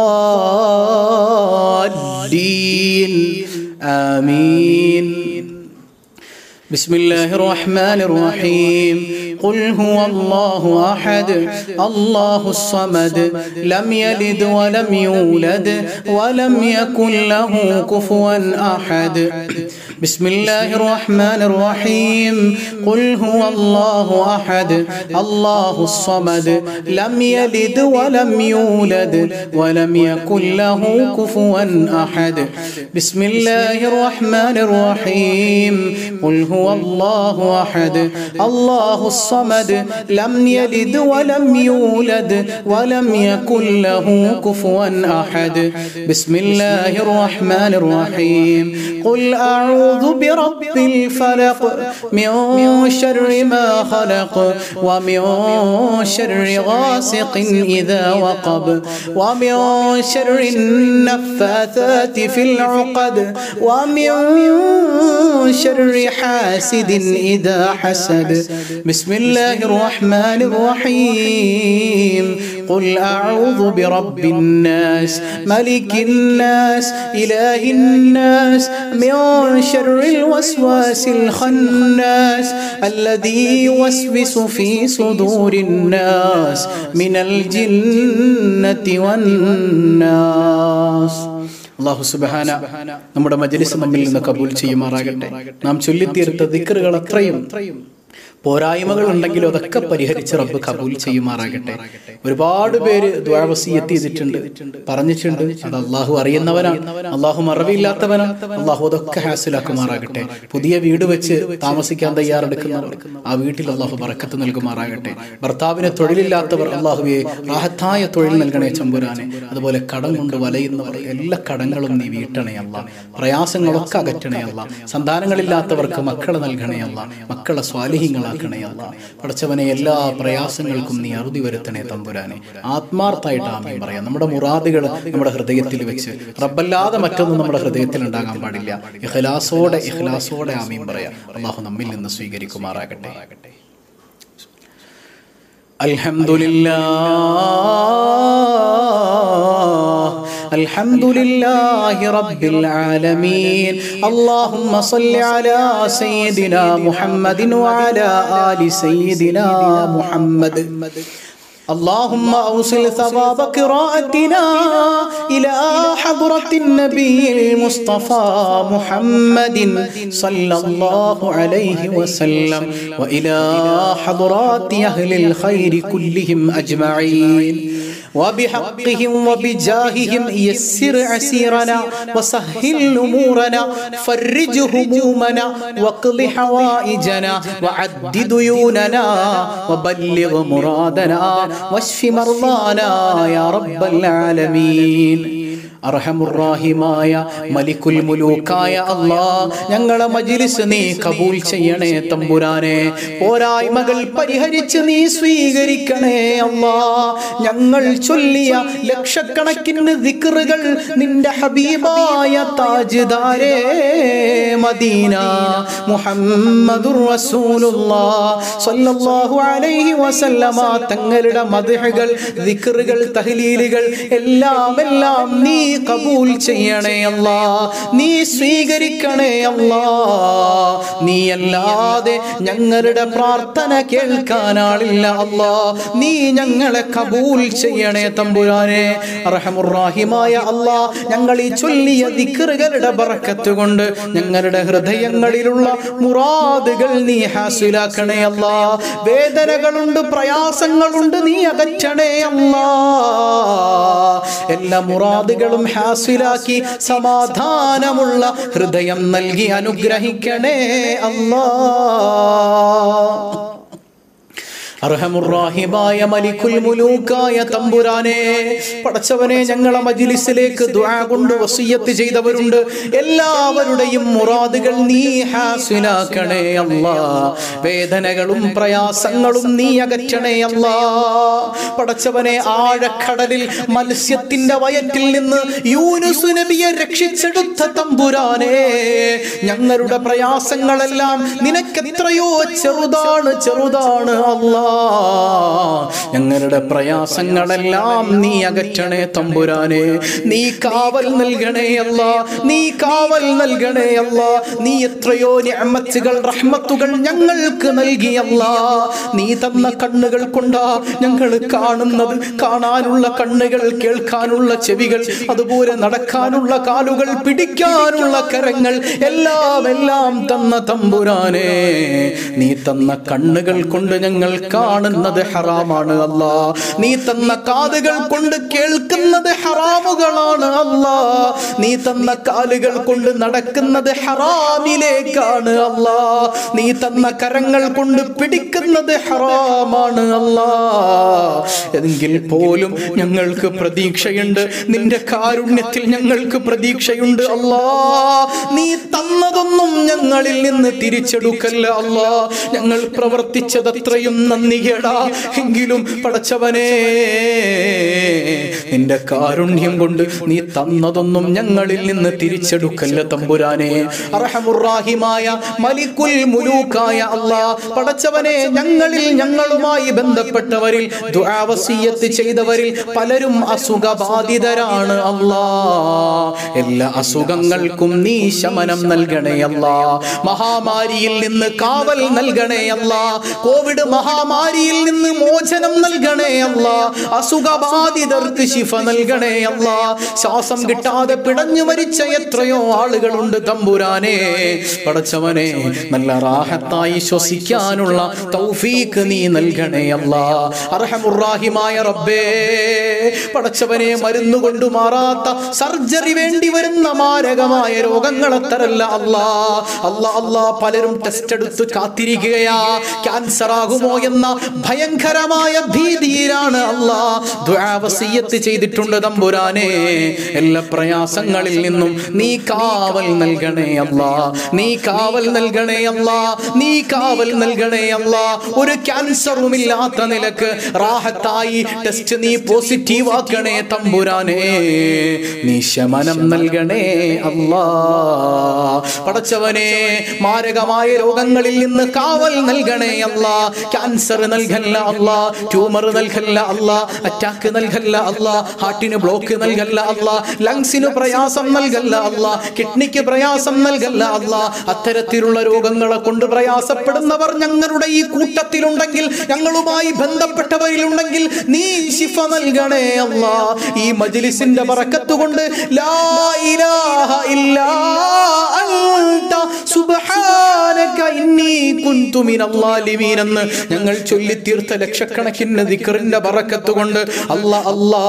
الضالين آمين بسم الله الرحمن الرحيم قل هو الله أحد الله الصمد لم يلد ولم يولد ولم يكن له كفوا أحد بسم الله الرحمن الرحيم قل هو الله أحد الله الصمد لم يلد ولم يولد ولم يكن له كفوا أحد بسم الله الرحمن الرحيم قل هو الله أحد الله الصمد لم يلد ولم يولد ولم يكن له كفوا أحد بسم الله الرحمن الرحيم قل أعوذ برب الفلق من شر ما خلق ومن شر غاسق إذا وقب ومن شر النفاثات في العقد ومن شر حاسد إذا حسد بسم الله الرحمن الرحيم قل أعوذ برب الناس ملك الناس إله الناس من شر الوسواس الخناس الذي يوسوس في صدور الناس من الجنة والناس അള്ളാഹു സുബാന നമ്മുടെ മജലിസ് നമ്മിൽ നിന്ന് കബൂൽ ചെയ്യുമാറാകട്ടെ നാം ചൊല്ലിത്തീർത്ത ദിക്കറുകൾ അത്രയും പോരായ്മകൾ ഉണ്ടെങ്കിലും അതൊക്കെ പരിഹരിച്ച് റബ്ബ് കബൂൽ ചെയ്യുമാറാകട്ടെ ഒരുപാട് പേര് ദ്വാവസീയത്ത് ചെയ്തിട്ടുണ്ട് പറഞ്ഞിട്ടുണ്ട് അത് അള്ളാഹു അറിയുന്നവനാണ് അള്ളാഹു മറവിയില്ലാത്തവനാണ് അള്ളാഹു അതൊക്കെ ഹാസിലാക്കുമാറാകട്ടെ പുതിയ വീട് വെച്ച് താമസിക്കാൻ തയ്യാറെടുക്കുന്നവർ ആ വീട്ടിൽ അള്ളാഹു പറക്കത്ത് നൽകുമാറാകട്ടെ ഭർത്താവിന് തൊഴിലില്ലാത്തവർ അള്ളാഹുവെ റാഹത്തായ തൊഴിൽ നൽകണേ ചമ്പുരാനെ അതുപോലെ കടം കൊണ്ട് വലയുന്നവർ എല്ലാ കടങ്ങളും നീ വീട്ടണേ അല്ല പ്രയാസങ്ങളൊക്കെ അകറ്റണേ അല്ല സന്താനങ്ങളില്ലാത്തവർക്ക് മക്കളെ നൽകണേ അല്ല മക്കളെ സ്വാലിഹ്യങ്ങളാക്കണേ അല്ല പഠിച്ചവനെ എല്ലാ പ്രയാസങ്ങൾക്കും നീ അറുതി വരുത്തണേ തമ്പുരാനെ ആത്മാർത്ഥായിട്ട് ആമീൻ പറയാം നമ്മുടെ മുറാദുകൾ നമ്മുടെ ഹൃദയത്തിൽ വെച്ച് റബ്ബല്ലാതെ മറ്റൊന്നും നമ്മുടെ ഹൃദയത്തിൽ ഉണ്ടാകാൻ പാടില്ല ഇഖ്ലാസോടെ ഇഖ്ലാസോടെ ആമീൻ പറയാം അള്ളാഹു നമ്മിൽ നിന്ന് സ്വീകരിക്കുമാറാകട്ടെ അൽഹംദുലില്ലാ الحمد لله رب العالمين اللهم صل على سيدنا محمد وعلى آل سيدنا محمد اللهم أوصل ثواب قراءتنا إلى حضرة النبي المصطفى محمد صلى الله عليه وسلم وإلى حضرات أهل الخير كلهم أجمعين وبحقهم وبجاههم يسر عسيرنا وسهل أمورنا فرج همومنا واقض حوائجنا وعد ديوننا وبلغ مرادنا واشف مرضانا يا رب العالمين അർഹമുറാഹിമായ മലിക്കുൽ മുലൂക്കായ അല്ലാ ഞങ്ങളെ മജിലിസ് നീ കബൂൽ ചെയ്യണേ തമ്പുരാനെ പോരായ്മകൾ പരിഹരിച്ച് നീ സ്വീകരിക്കണേ അല്ലാ ഞങ്ങൾ ചൊല്ലിയ ലക്ഷക്കണക്കിന് ദിക്റുകൾ നിന്റെ ഹബീബായ താജ്ദാരേ മദീന മുഹമ്മദുർ റസൂലുള്ളാഹ് സ്വല്ലല്ലാഹു അലൈഹി വസല്ലമ തങ്ങളുടെ മദ്ഹുകൾ ദിക്റുകൾ തഹ്ലീലുകൾ എല്ലാം എല്ലാം നീ കബൂൽ ചെയ്യണേ അല്ലാ നീ സ്വീകരിക്കണേ അല്ലാ നീ അല്ലാതെ ഞങ്ങളുടെ പ്രാർത്ഥന കേൾക്കാനാളില്ല അല്ലാ നീ ഞങ്ങളെ കബൂൽ ചെയ്യണേ തമ്പുരാനെ റഹമുറാഹിമായ അല്ലാ ഞങ്ങൾ ഈ ചൊല്ലിയ ദിക്റുകളുടെ ബറക്കത്ത് കൊണ്ട് ഞങ്ങളുടെ ഹൃദയങ്ങളിലുള്ള മുറാദുകൾ നീ ഹാസിലാക്കണേ അല്ലാ വേദനകളുണ്ട് പ്രയാസങ്ങളുണ്ട് നീ അകറ്റണേ അല്ലാ എല്ലാ മുറാദുകളും ഹാസിലാക്കി സമാധാനമുള്ള ഹൃദയം നൽകി അനുഗ്രഹിക്കണേ അല്ലാ അർഹമുറാഹിമായ മലിക്കുൽ മുലൂക്കായ തമ്പുരാനെ പടച്ചവനെ ഞങ്ങളെ മജിലിസിലേക്ക് ദുആ കൊണ്ട് വസിയത്ത് ചെയ്തവരുണ്ട് എല്ലാവരുടെയും മുറാദുകൾ നീ ഹാസിലാക്കണേ അല്ലാ വേദനകളും പ്രയാസങ്ങളും നീ അകറ്റണേ അല്ലാ പടച്ചവനെ ആഴക്കടലിൽ മത്സ്യത്തിന്റെ വയറ്റിൽ നിന്ന് യൂനുസ് നബിയെ രക്ഷിച്ചെടുത്ത തമ്പുരാനെ ഞങ്ങളുടെ പ്രയാസങ്ങളെല്ലാം നിനക്കെത്രയോ ചെറുതാണ് ചെറുതാണ് അല്ലാ ഞങ്ങളുടെ പ്രയാസങ്ങളെല്ലാം നീ അകറ്റണേ തമ്പുരാനെ നീ കാവൽ നൽകണേ അല്ല നീ കാവൽ നൽകണേ അല്ല നീ എത്രയോ നിഅമത്തുകൾ റഹ്മത്തുകൾ ഞങ്ങൾക്ക് നൽകിയല്ല നീ തന്ന കണ്ണുകൾ കൊണ്ടാ ഞങ്ങൾ കാണുന്നത് കാണാനുള്ള കണ്ണുകൾ കേൾക്കാനുള്ള ചെവികൾ അതുപോലെ നടക്കാനുള്ള കാലുകൾ പിടിക്കാനുള്ള കരങ്ങൾ എല്ലാം എല്ലാം തന്ന തമ്പുരാനെ നീ തന്ന കണ്ണുകൾ കൊണ്ട് ഞങ്ങൾ കാണുന്നത് ഹറാമാണ് അല്ല നീ തന്ന കാതുകൾ കൊണ്ട് കേൾക്കുന്നത് ഹറാമുകളാണ് അല്ല നീ തന്ന കാലുകൾ കൊണ്ട് നടക്കുന്നത് ഹറാമിലേക്കാണ് അല്ല നീ തന്ന കരങ്ങൾ കൊണ്ട് പിടിക്കുന്നത് ഹറാമാണ് അല്ല എങ്കിൽ പോലും ഞങ്ങൾക്ക് പ്രതീക്ഷയുണ്ട് നിന്റെ കാരുണ്യത്തിൽ ഞങ്ങൾക്ക് പ്രതീക്ഷയുണ്ട് അല്ലാ നീ തന്നതൊന്നും ഞങ്ങളിൽ നിന്ന് തിരിച്ചെടുക്കല്ല അല്ലാ ഞങ്ങൾ പ്രവർത്തിച്ചതത്രയും നന്ദികേടാ എങ്കിലും പടച്ചവനെ നിന്റെ കാരുണ്യം കൊണ്ട് നീ തന്നതൊന്നും ഞങ്ങളിൽ നിന്ന് തിരിച്ചെടുക്കല്ല തമ്പുരാനെ അർഹമുറാഹിമായ മലിക്കുൽ മുലൂക്കായ അല്ലാ പടച്ചവനെ ഞങ്ങളിൽ ഞങ്ങളുമായി ബന്ധപ്പെട്ടവരിൽ ദുആവസിയത്ത് ചെയ്തവരിൽ പലരും അസുഖബാധിതരാണ് അല്ലാ എല്ലാ അസുഖങ്ങൾക്കും നീ ശമനം നൽകണേ അല്ലാ മഹാമാരിയിൽ നിന്ന് കാവൽ നൽകണേ അല്ലാ കോവിഡ് മഹാമാരിയിൽ നിന്ന് മോചനം നൽകണേ അല്ലാ അസുഖബാധിതർക്ക് ശിഫ നൽകണേ അല്ലാ ശ്വാസം കിട്ടാതെ പിടഞ്ഞു മരിച്ച എത്രയോ ആളുകളുണ്ട് തമ്പുരാനെ പടച്ചവനെ നല്ല റാഹത്തായി ശ്വസിക്കാനുള്ള തൗഫീക്ക് നീ നൽകണേ അല്ലാ അർഹമുറാഹിമായ റബ്ബേ പടച്ചവനെ മരുന്ന് കൊണ്ട് മാറാത്ത സർജറി വേണ്ടി വരുന്ന മാരകമായ രോഗങ്ങൾ അത്തരല്ല അല്ലാ അല്ലാ അല്ലാ പലരും ടെസ്റ്റ് എടുത്ത് കാത്തിരിക്കുകയാ ക്യാൻസർ ആകുമോ എന്ന ഭയങ്കരമായ ഭീതിയിലാണ് അല്ലാ ദ്വാവസീയത്ത് ചെയ്തിട്ടുണ്ട് തമ്പുരാനെ എല്ലാ പ്രയാസങ്ങളിൽ നിന്നും നീ കാവൽ നൽകണേ അല്ലാ നീ കാവൽ നൽകണേ അല്ലാ നീ കാവൽ നൽകണേ അല്ലാ ഒരു ക്യാൻസറും ഇല്ലാത്ത നിലക്ക് റാഹത്തായി ടെസ്റ്റ് നീ പോസിറ്റീവ് ആക്കണേ തമ്പുരാനെ നീ ശമനം നൽകണേ അല്ലാ പടച്ചവനെ മാരകമായ രോഗങ്ങളിൽ നിന്ന് കാവൽ നൽകണേ അല്ലാ ക്യാൻസർ നൽകല്ല അല്ലാ ട്യൂമർ നൽകല്ല അല്ലാ അറ്റാക്ക് നൽകല്ല അല്ലാ ഹാർട്ടിന് ബ്ലോക്ക് നൽകല്ല അല്ലാ ലങ്സിന് പ്രയാസം നൽകല്ല അല്ലാ കിഡ്നിക്ക് പ്രയാസം നൽകല്ല അല്ലാ അത്തരത്തിലുള്ള രോഗങ്ങളെ കൊണ്ട് പ്രയാസപ്പെടുന്നവർ ഞങ്ങളുടെ ഈ കൂട്ടത്തിലുണ്ടെങ്കിൽ ഞങ്ങളുമായി ബന്ധപ്പെട്ടവരിലുണ്ടെങ്കിൽ നീ ശിഫ നൽകണേ അല്ലാ ഈ മജ്ലിസിന്റെ ബറക്കത്ത് കൊണ്ട് ലാ ഇലാഹ ഇല്ലാ അൻത സുബ്ഹാനക ഇന്നി കുൻതു മിനൽ ളാലിമീൻ എന്ന് ഞങ്ങൾ ചൊല്ലി തീർത്ത ലക്ഷക്കണക്കിന് ദിക്റിന്റെ ബറക്കത്ത് കൊണ്ട് അല്ലാ അല്ലാ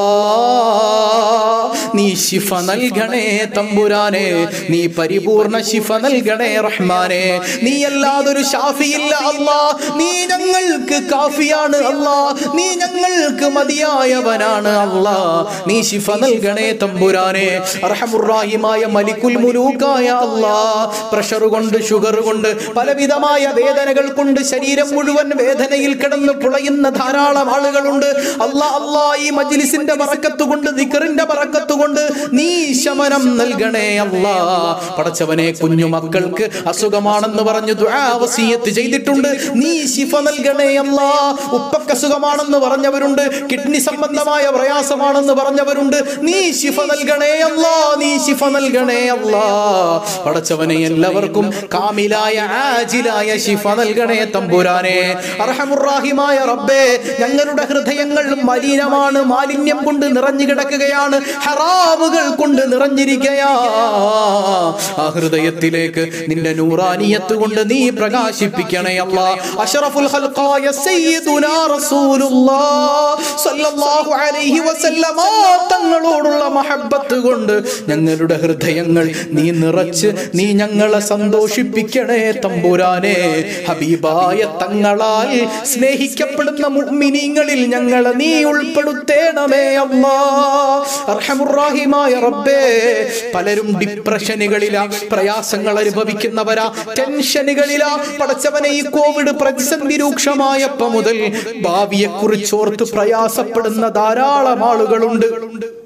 നീ ശിഫ നൽകണേ തമ്പുരാനെ നീ പരിപൂർണ ശിഫ നൽകണേ റഹ്മാനെ നീ അല്ലാതൊരു ഷാഫിയില്ല അല്ലാ നീ ഞങ്ങൾക്ക് കാഫിയാണ് അല്ലാ നീ ഞങ്ങൾക്ക് മതിയായവനാണ് അല്ലാ നീ ശിഫ നൽകണേ തമ്പുരാനെ അർഹമുറാഹിമായ മലിക്കുൽ മുലൂക്കായ അല്ലാ പ്രഷർ കൊണ്ട് ഷുഗർ കൊണ്ട് പലവിധമായ വേദനകൾ കൊണ്ട് ശരീരം മുഴുവൻ വേദനയിൽ കിടന്ന് പുളയുന്ന ധാരാളം ആളുകളുണ്ട് അല്ലാ അല്ലാ ഈ മജ്ലിസിന്റെ ബറക്കത്ത് കൊണ്ട് ദിക്കറിന്റെ ബറക്കത്ത് കൊണ്ട് നീ ശമനം നൽകണേ അല്ലാ പടച്ചവനെ കുഞ്ഞു മക്കൾക്ക് അസുഖമാണെന്ന് പറഞ്ഞു ദുആ വസിയത്ത് ചെയ്തിട്ടുണ്ട് നീ ശിഫ നൽകണേ അല്ലാ ഉപ്പക്ക് അസുഖമാണെന്ന് പറഞ്ഞവരുണ്ട് കിഡ്നി സംബന്ധമായ പ്രയാസമാണെന്ന് പറഞ്ഞവരുണ്ട് നീ ശിഫ നൽകണേ അല്ലാ നീ ശിഫ നൽകണേ അല്ലാ പടച്ചവനെ എല്ലാവർക്കും കാമിലായ ആജിലായ ശിഫ നൽകണേ തമ്പുരാനെ അർഹമുറാഹിമായ റബ്ബേ ഞങ്ങളുടെ ഹൃദയങ്ങൾ മലിനമാണ് മാലിന്യം കൊണ്ട് നിറഞ്ഞു കിടക്കുകയാണ് ഹറാമുകൾ കൊണ്ട് നിറഞ്ഞിരിക്കയാ ആ ഹൃദയത്തിലേക്ക് നിന്റെ നൂറാനിയത്ത് കൊണ്ട് നീ പ്രകാശിപ്പിക്കണേ അല്ല അഷറഫുൽ ഖൽഖായ സയ്യിദുനാ റസൂലുള്ളാഹ് സ്വല്ലല്ലാഹു അലൈഹി വസല്ലമ തങ്ങളോടുള്ള മഹബ്ബത്ത് കൊണ്ട് ഞങ്ങളുടെ ഹൃദയങ്ങൾ നീ നിറച്ച് നീ ഞങ്ങളെ സന്തോഷിപ്പിക്കണേ തമ്പുരാനെ ഹബീബായ തങ്ങളാൽ സ്നേഹിക്കപ്പെടുന്ന മുഅ്മിനീങ്ങളിൽ ഞങ്ങളെ നീ ഉൾപ്പെടുത്തേണമേ അല്ലാ അർഹമുറാഹിമായ റബ്ബേ പലരും ഡിപ്രഷനുകളിലാ പ്രയാസങ്ങൾ അനുഭവിക്കുന്നവരാ ടെൻഷനുകളിലാ പടച്ചവനെ ഈ കോവിഡ് പ്രതിസന്ധി രൂക്ഷമായപ്പോ മുതൽ ഭാവിയെ കുറിച്ചോർത്ത് പ്രയാസപ്പെടുന്ന ധാരാളം ആളുകളുണ്ട്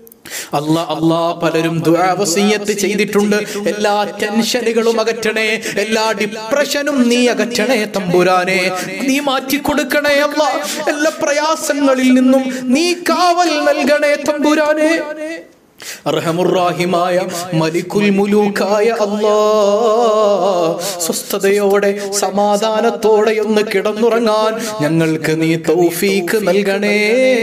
അല്ലാ അല്ലാ പലരും ദുആവസിയത്ത് ചെയ്തിട്ടുണ്ട് എല്ലാ ടെൻഷനുകളും അകറ്റണേ എല്ലാ ഡിപ്രഷനും നീ അകറ്റണേ തമ്പുരാനെ നീ മാറ്റി കൊടുക്കണേ അല്ല എല്ലാ പ്രയാസങ്ങളിൽ നിന്നും നീ കാവൽ നൽകണേ തമ്പുരാനെ അർഹമുറാഹിമായ മലിക്കുൽ മുലൂക്കായ അല്ലാ സ്വസ്ഥതയോടെ സമാധാനത്തോടെ ഒന്ന് കിടന്നുറങ്ങാൻ ഞങ്ങൾക്ക് നീ തൗഫീക്ക് നൽകണേ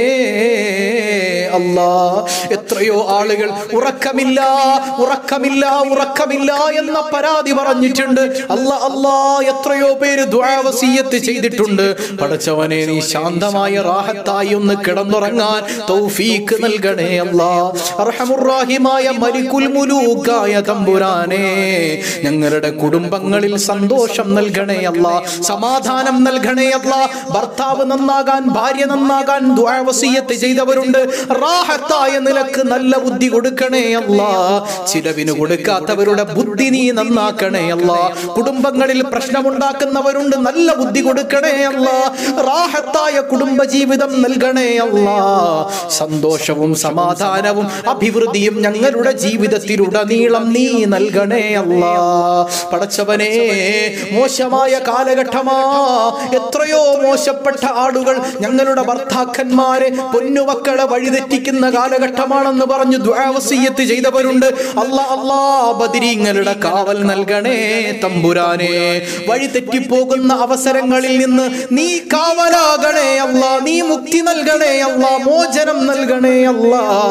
അല്ലാ എത്രയോ ആളുകൾ ഉറക്കമില്ല ഉറക്കമില്ല ഉറക്കമില്ല എന്ന പരാതി പറഞ്ഞിട്ടുണ്ട് അല്ല അല്ലാ എത്രയോ പേര് ദ്വാവസീയത്ത് ചെയ്തിട്ടുണ്ട് പടച്ചവനെ നീ ശാന്തമായ റാഹത്തായി ഒന്ന് കിടന്നുറങ്ങാൻ തൗഫീക്ക് നൽകണേ അല്ലാ അർഹമുറാഹിമായ മലിക്കുൽ മുലൂക്കായ തമ്പുരാനെ ഞങ്ങളുടെ കുടുംബങ്ങളിൽ സന്തോഷം നൽകണേ അല്ല സമാധാനം നൽകണേ അല്ല ഭർത്താവ് നന്നാകാൻ ഭാര്യ നന്നാകാൻ ദ്വാവസീയത്ത് ചെയ്തവരുണ്ട് റാഹത്തായ നിലക്ക് നല്ല ബുദ്ധി കൊടുക്കണേ അല്ല ചിലവിന് കൊടുക്കാത്തവരുടെ ബുദ്ധി നീ നന്നാക്കണേ അല്ല കുടുംബങ്ങളിൽ പ്രശ്നമുണ്ടാക്കുന്നവരുണ്ട് നല്ല ബുദ്ധി കൊടുക്കണേ അല്ല റാഹത്തായ കുടുംബ ജീവിതം നൽകണേ അല്ല സന്തോഷവും സമാധാനവും അഭിവൃദ്ധിയും ഞങ്ങളുടെ ജീവിതത്തിലുടനീളം നീ നൽകണേ അല്ല പടച്ചവനെ മോശമായ കാലഘട്ടമാ എത്രയോ മോശപ്പെട്ട ആളുകൾ ഞങ്ങളുടെ ഭർത്താക്കന്മാരെ പൊന്നുമക്കളെ വഴിതെറ്റിക്കുന്ന കാലഘട്ടമാണെന്ന് പറഞ്ഞു ദ്വാവസീയത്ത് ചെയ്തവരുണ്ട് അല്ല അല്ലാ ബദിരീങ്ങളുടെ കാവൽ നൽകണേ തമ്പുരാനെ വഴി തെറ്റിപ്പോകുന്ന അവസരങ്ങളിൽ നിന്ന് നീ കാവലാകണേ അല്ല നീ മുക്തി നൽകണേ അല്ല മോചനം നൽകണേ അല്ല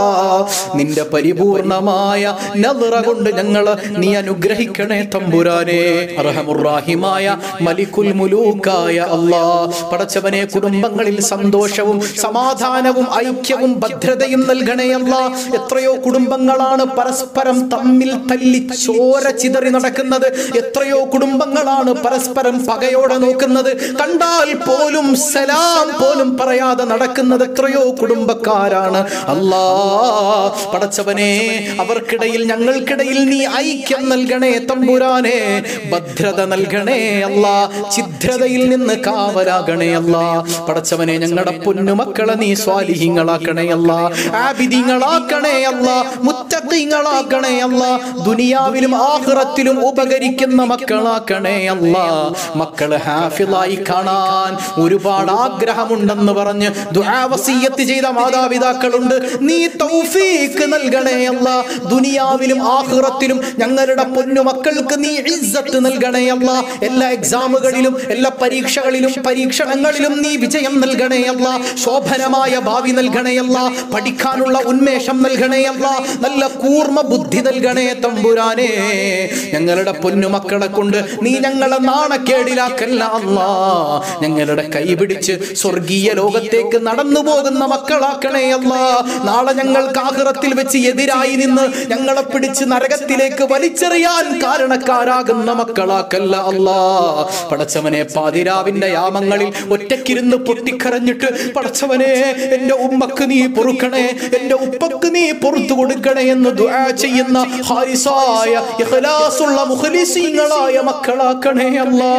നിന്റെ പരിപൂർണമായ നദറ കൊണ്ട് ഞങ്ങള് നീ അനുഗ്രഹിക്കണേ തമ്പുരാനെ അർഹമുറാഹിമായ മലിക്കുൽ മുലൂക്കായ അല്ലാ പടച്ചവനെ കുടുംബങ്ങളിൽ സന്തോഷവും സമാധാനവും ഐക്യവും ഭദ്രതയും നൽകണേ അല്ല എത്രയോ കുടുംബങ്ങളാണ് പരസ്പരം തമ്മിൽ തല്ലി ചോര ചിതറി നടക്കുന്നത് എത്രയോ കുടുംബങ്ങളാണ് പരസ്പരം പകയോടെ നോക്കുന്നത് കണ്ടാൽ പോലും സലാം പോലും പറയാതെ നടക്കുന്നത് എത്രയോ കുടുംബക്കാരാണ് അല്ലാ പടച്ചവനെ അവർക്കിടയിൽ ഞങ്ങൾക്കിടയിൽ നീ ഐക്യം നൽകണേ തമ്പുരാനെ ഭദ്രത നൽകണേ അല്ല ഛിദ്രതയിൽ നിന്ന് കാവലാകണേ അല്ല പടച്ചവനെ ഞങ്ങളുടെ പൊന്നുമക്കളെ നീ സ്വാലിഹിങ്ങളാക്കണേ അല്ല ആബിദിങ്ങളാക്കണേ അല്ല മുത്തത്തിങ്ങളാക്കണേ അല്ല ദുനിയാവിലും ആഹ്റത്തിലും ഉപകരിക്കുന്ന മക്കളാക്കണേ അല്ല മക്കള് ഹാഫിളായി കാണാൻ ഒരുപാട് ആഗ്രഹമുണ്ടെന്ന് പറഞ്ഞ് ദുആവസിയത്ത് ചെയ്ത മാതാപിതാക്കളുണ്ട് നീ തൗഫീക്ക് നൽകണേ അല്ല ദുനിയാവിലും ആഹ്റത്തിലും ഞങ്ങളുടെ പൊന്നുമക്കൾക്ക് നീ ഇസ്സത്ത് നൽകണേ അല്ല എല്ലാ എക്സാമുകളിലും എല്ലാ പരീക്ഷകളിലും പരീക്ഷണങ്ങളിലും നീ വിജയം നൽകണേ അല്ല ശോഭനമായ ഭാവി നൽകണേ അല്ല പഠിക്കാനുള്ള ഉന്മേഷം നൽകണേ അല്ല നല്ല കൂർമ്മ ബുദ്ധി നൽകണേ തമ്പുരാനെ ഞങ്ങളുടെ പൊന്നുമക്കളെ കൊണ്ട് നീ ഞങ്ങളെ നാണക്കേടിലാക്കല്ല അല്ല ഞങ്ങളുടെ കൈപിടിച്ച് സ്വർഗീയ ലോകത്തേക്ക് നടന്നു പോകുന്ന മക്കളാക്കണേ അല്ല നാളെ ഞങ്ങൾക്ക് ആഹ്റത്തിൽ വെച്ച് എതിരായി നിന്ന് ഞങ്ങളെ പിടിച്ച് നരകത്തിലേക്ക് വലിച്ചെറിയാൻ കാരണക്കാരാകുന്ന മക്കളാക്കല്ല അല്ലാ പടച്ചവനെ പാതിരാവിന്റെ യാമങ്ങളിൽ ഒറ്റക്കിരുന്ന് പൊട്ടിക്കരഞ്ഞിട്ട് പടച്ചവനെ എന്റെ ഉമ്മക്ക് നീ പൊറുക്കണേ എന്റെ ഉപ്പക്ക് നീ പൊറത്തു കൊടുക്കണേ എന്ന് ദുആ ചെയ്യുന്ന ഹാരിസായ ഇഖ്ലാസുള്ള മുഖലിസീങ്ങളായ മക്കളാക്കണേ അല്ലാ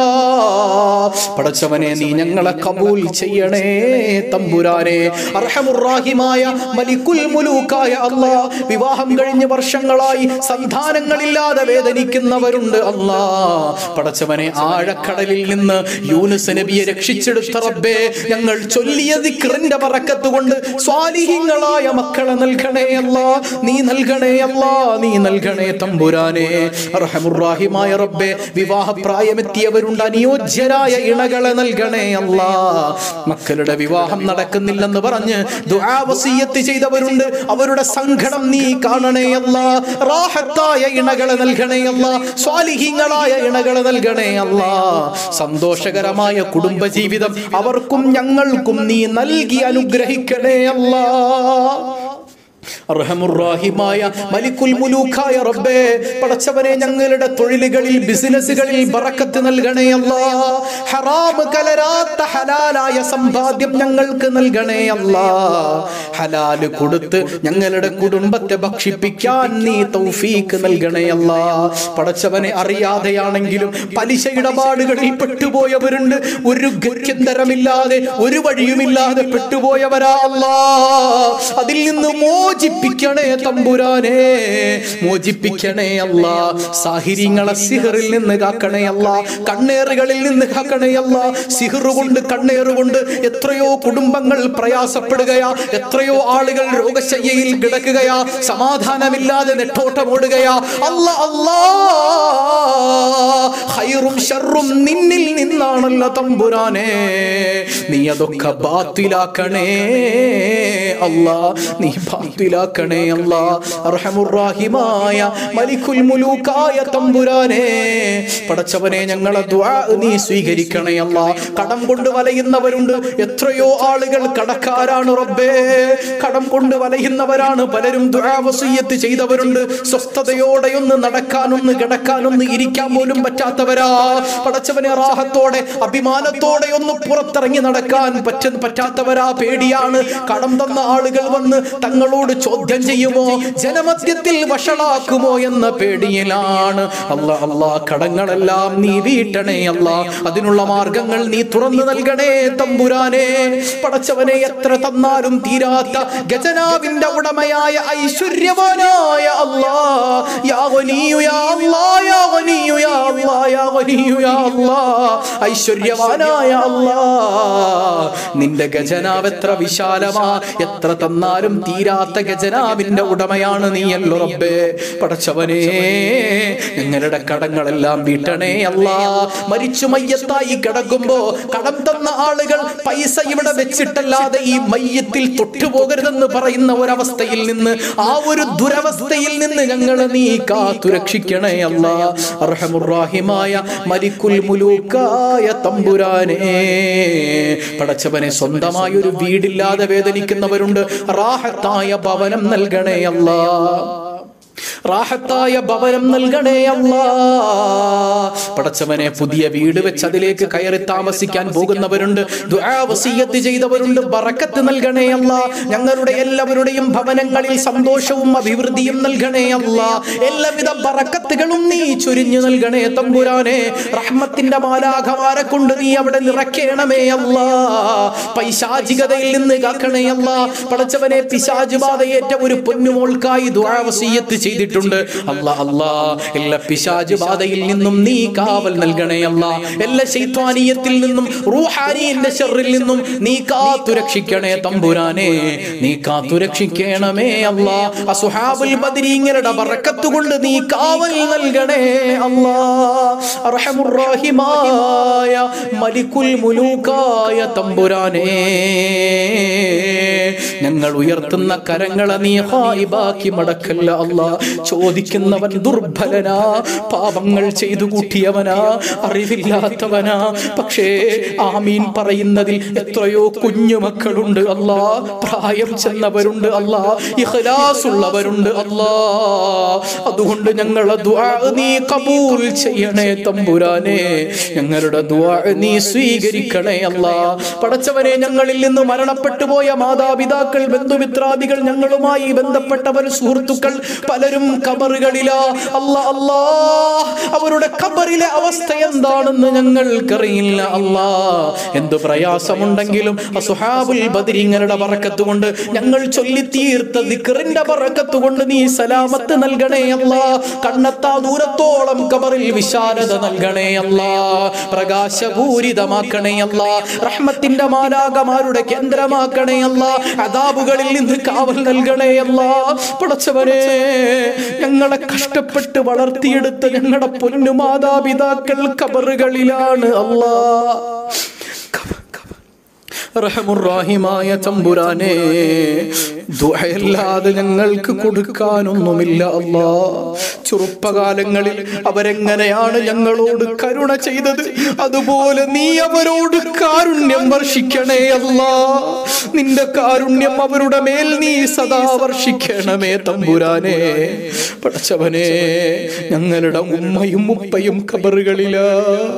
പടച്ചവനെ നീ ഞങ്ങളെ കബൂൽ ചെയ്യണേ തമ്പുരാനെ അർഹമുറാഹിമായ മലിക്കുൽ മുലൂക്കായ അല്ലാ വിവാഹം കഴിഞ്ഞ് വർഷങ്ങളായി സന്താനങ്ങളില്ലാതെ വേദനിക്കുന്നവരുണ്ട് അല്ലാ പടച്ചവനെ ആഴക്കടലിൽ നിന്ന് യൂനുസ് നബിയെ രക്ഷിച്ചെടുത്ത റബ്ബേ ഞങ്ങൾ ചൊല്ലിയ ദിക്റിന്റെ പറക്കത്ത് കൊണ്ട് സ്വാലിഹിങ്ങളായ മക്കളെ നൽകണേ അല്ലാ നീ നൽകണേ അല്ലാ നീ നൽകണേ തമ്പുരാനെ റഹമുറാഹിമായ റബ്ബേ വിവാഹ പ്രായമെത്തിയവരുണ്ട് അനുയോജ്യരായ ഇണകളെ നൽകണേ അല്ലാ മക്കളുടെ വിവാഹം നടക്കുന്നില്ലെന്ന് പറഞ്ഞ് ദുആവസിയത്ത് ചെയ്തവരുണ്ട് അവരുടെ സങ്കടം നീ കാണണേ അല്ല റാഹത്തായ ഇണകളെ നൽകണേ അല്ല സ്വാലിഹീങ്ങളായ ഇണകളെ നൽകണേ അല്ല സന്തോഷകരമായ കുടുംബജീവിതം അവർക്കും ഞങ്ങൾക്കും നീ നൽകി അനുഗ്രഹിക്കണേ അല്ലാ അർഹമുറാഹിമായ മലിക്കുൽ മുലൂക്കായ റബ്ബേ പടച്ചവനെ ഞങ്ങളുടെ തൊഴിലുകളിൽ ബിസിനസ്സുകളിൽ ബറക്കത്ത് നൽകണേ അല്ലാ ഹറാം കലരാത്ത ഹലാലായ സമ്പാദ്യം ഞങ്ങൾക്ക് നൽകണേ അല്ലാ ഹലാല് കൊടുത്ത് ഞങ്ങളുടെ കുടുംബത്തെ ഭക്ഷിപ്പിക്കാൻ നീ തൗഫീക്ക് നൽകണേ അല്ലാ പടച്ചവനെ അറിയാതെയാണെങ്കിലും പലിശ ഇടപാടുകളിൽ പെട്ടുപോയവരുണ്ട് ഒരു ഗത്യന്തരമില്ലാതെ ഒരു വഴിയുമില്ലാതെ പെട്ടുപോയവരാ അല്ലാ അതിൽ നിന്ന് മോചിപ്പി മോചിപ്പിക്കണേ തമ്പുരാനെ മോചിപ്പിക്കണേ അല്ല സാഹിര്യങ്ങളെ സിഹറിൽ നിന്ന് കാക്കണേ അല്ല കണ്ണേറുകളിൽ നിന്ന് കാക്കണേ അല്ല സിഹറ് കൊണ്ട് കണ്ണേറുകൊണ്ട് എത്രയോ കുടുംബങ്ങൾ പ്രയാസപ്പെടുകയാ എത്രയോ ആളുകൾ രോഗശയ്യയിൽ കിടക്കുകയാ സമാധാനമില്ലാതെ നെട്ടോട്ടമോടുകയാ അല്ല അല്ലാ ഹൈറും ഷർറും നിന്നിൽ നിന്നാണല്ലോ തമ്പുരാനെ നീ അതൊക്കെ ബാത്തിലാക്കണേ അല്ലാ നീ ബാത്തിലാക്കണേ അല്ലാ അർഹമുറാഹിമായ മലിക്കുൽ മുലൂക്കായ തമ്പുരാനെ പടച്ചവനെ ഞങ്ങളെ ദുആ നീ സ്വീകരിക്കണേ അല്ല കടം കൊണ്ട് വലയുന്നവരുണ്ട് എത്രയോ ആളുകൾ കടക്കാരാണ് റബ്ബേ കടം കൊണ്ട് വലയുന്നവരാണ് പലരും ദുആ വസിയ്യത്ത് ചെയ്തവരുണ്ട് സ്വസ്ഥതയോടെ ഒന്ന് നടക്കാനൊന്ന് കിടക്കാനൊന്ന് ഇരിക്കാൻ പോലും പറ്റാത്തവരാ പടച്ചവനെ റാഹത്തോടെ അഭിമാനത്തോടെ ഒന്ന് പുറത്തിറങ്ങി നടക്കാൻ പറ്റ പറ്റാത്തവരാ പേടിയാണ് കടം തന്ന ആളുകൾ വന്ന് തങ്ങളോട് ചോദ്യം ചെയ്യുമോ ജനമധ്യത്തിൽ വഷളാക്കുമോ എന്ന പേടിയിലാണ് അല്ല അല്ലാ കടങ്ങളെല്ലാം നീ വീട്ടണേ അല്ല അതിനുള്ള മാർഗങ്ങൾ നീ തുറന്നു നൽകണേ തമ്പുരാനെ പടച്ചവനെ എത്ര തന്നാലും തീരാത്ത ഗജനാവിന്റെ ഉടമയായ ഐശ്വര്യവാനായ അല്ലാ യാ ഗനിയു യാ അല്ലാ യാ ഗനിയു യാ അല്ലാ യാ ഗനിയു യാ അല്ലാ ഐശ്വര്യവാനായ അല്ലാ നിന്റെ ഗജനാവ് എത്ര വിശാലമാ എത്ര തന്നാലും തീരാത്ത ഗജനാവിന്റെ ഉടമയാണ് നീയല്ലോ റബ്ബേ പടച്ചവനെ ഞങ്ങളുടെ കടങ്ങളെല്ലാം വീട്ടണേ അല്ല മരിച്ചു മയ്യത്തായി കിടക്കുമ്പോ കടം തന്ന ആളുകൾ പൈസ ഇവിടെ വെച്ചിട്ടല്ലാതെ ഈ മയ്യത്തിൽ തൊട്ടുപോകരുതെന്ന് പറയുന്ന ഒരവസ്ഥയിൽ നിന്ന് ആ ഒരു ദുരവസ്ഥയിൽ നിന്ന് ഞങ്ങളെ നീ കാത്തുരക്ഷിക്കണേ അല്ല അർഹമുറാഹിമായ മലിക്കുൽ മുലൂക്കായ തമ്പുരാനെ പടച്ചവനെ സ്വന്തമായ ഒരു വീടില്ലാതെ വേദനിക്കുന്നവരുണ്ട് റാഹത്തായ ഭവനം നൽകണേ അല്ലാ റാഹത്തായ ഭവനം നൽകണേ അല്ലാ പടച്ചവനെ പുതിയ വീട് വെച്ച് അതിലേക്ക് കയറി താമസിക്കാൻ പോകുന്നവരുണ്ട് ദുആ വസിയ്യത്ത് ചെയ്തവരുണ്ട് ബറക്കത്ത് നൽകണേ അല്ല ഞങ്ങളുടെ എല്ലാവരുടെയും ഭവനങ്ങളിൽ സന്തോഷവും അഭിവൃദ്ധിയും നൽകണേ അല്ല എല്ലാവിധ ബറക്കത്തുകളും നീ ചൊരിഞ്ഞു നൽകണേ തമ്പുരാനെ റഹ്മത്തിന്റെ മാലാഖമാരെ കൊണ്ട് നീ അവിടെ നിറയ്ക്കണമേ അല്ല പൈശാചികതയിൽ നിന്ന് കാക്കണേ അല്ല പടച്ചവനെ പിശാജ് ബാധയേറ്റ ഒരു പൊന്നുമോൾക്കായി ദുആ വസിയ്യത്ത് ചെയ്തിട്ടുണ്ട് അല്ല അല്ലാ എല്ലാ പിശാജ് ബാധയിൽ നിന്നും നീ കാവൽ നൽകണേ അല്ല എല്ലാ ശൈത്വാനീയത്തിൽ നിന്നും റൂഹാനിയുടെ ഷെറിൽ നിന്നും നീ കാത്തുരക്ഷിക്കണേ തമ്പുരാനെ നീ കാത്തുരക്ഷിക്കണമേ അല്ല അസുഹാബുൽ ബദരീങ്ങളുടെ ബറക്കത്ത് കൊണ്ട് നീ കാവൽ നൽകണേ അല്ലാ അർഹമുറഹിമായ മലിക്കുൽ മുലൂക്കായ തമ്പുരാനെ ഞങ്ങൾ ഉയർത്തുന്ന കരങ്ങളെ നീ ഹായിബാക്കി മടക്കല്ല അല്ല ചോദിക്കുന്നവൻ ദുർബലനാ പാപങ്ങൾ ചെയ്തു കൂട്ടിയവനാ അറിവില്ലാത്തവനാ പക്ഷേ ആമീൻ പറയുന്നതിൽ എത്രയോ കുഞ്ഞുമക്കളുണ്ട് അല്ലാ പ്രായം ചെന്നവരുണ്ട് അല്ലാ ഇഖ്ലാസ് ഉള്ളവരുണ്ട് അല്ലാ അതുകൊണ്ട് ഞങ്ങളെ ദുആ നീ കബൂൽ ചെയ്യണേ തമ്പുരാനെ ഞങ്ങളുടെ ദുആ നീ സ്വീകരിക്കണേ അല്ലാ പടച്ചവനെ ഞങ്ങളിൽ നിന്ന് മരണപ്പെട്ടു പോയ മാതാപിതാക്കൾ ബന്ധുമിത്രാദികൾ ഞങ്ങളുമായി ബന്ധപ്പെട്ടവർ സുഹൃത്തുക്കൾ പലരും കബറുകളിലാ അല്ല അല്ലാ അവരുടെ കബറിലെ അവസ്ഥ എന്താണെന്ന് ഞങ്ങൾക്കറിയില്ല അല്ലാ എന്ത് പ്രയാസമുണ്ടെങ്കിലും അസുഹാബുൽ ബദരിങ്ങളുടെ പറക്കത്ത് കൊണ്ട് ഞങ്ങൾ ചൊല്ലിത്തീർത്ത ദിക്റിന്റെ പറക്കത്ത് കൊണ്ട് നീ സലാമത്ത് നൽകണേ അല്ലാ കണ്ണെത്താ ദൂരത്തോളം കബറിൽ വിശാലത നൽകണേ അല്ലാ പ്രകാശപൂരിതമാക്കണേ അല്ലാ റഹ്മത്തിന്റെ മാലാകമാരുടെ കേന്ദ്രമാക്കണേ അല്ലാ അതാബുകളിൽ നിന്ന് കാവൽ നൽകണേ അല്ലാ പടച്ചവരെ ഞങ്ങളെ കഷ്ടപ്പെട്ട് വളർത്തിയെടുത്ത ഞങ്ങളുടെ പൊന്നു മാതാപിതാക്കൾ കബറുകളിലാണ് അല്ലാ റഹമുറാഹിമായ തമ്പുരാനെ ദുഹയല്ലാതെ ഞങ്ങൾക്ക് കൊടുക്കാനൊന്നുമില്ല അല്ലാ ചെറുപ്പകാലങ്ങളിൽ അവരെങ്ങനെയാണ് ഞങ്ങളോട് കരുണ ചെയ്തത് അതുപോലെ നീ അവരോട് കാരുണ്യം വർഷിക്കണേ അല്ലാ നിന്റെ കാരുണ്യം അവരുടെ മേൽ നീ സദാ വർഷിക്കണമേ തമ്പുരാനെ പടച്ചവനെ ഞങ്ങളുടെ ഉമ്മയും ഉപ്പയും കബറുകളിലാ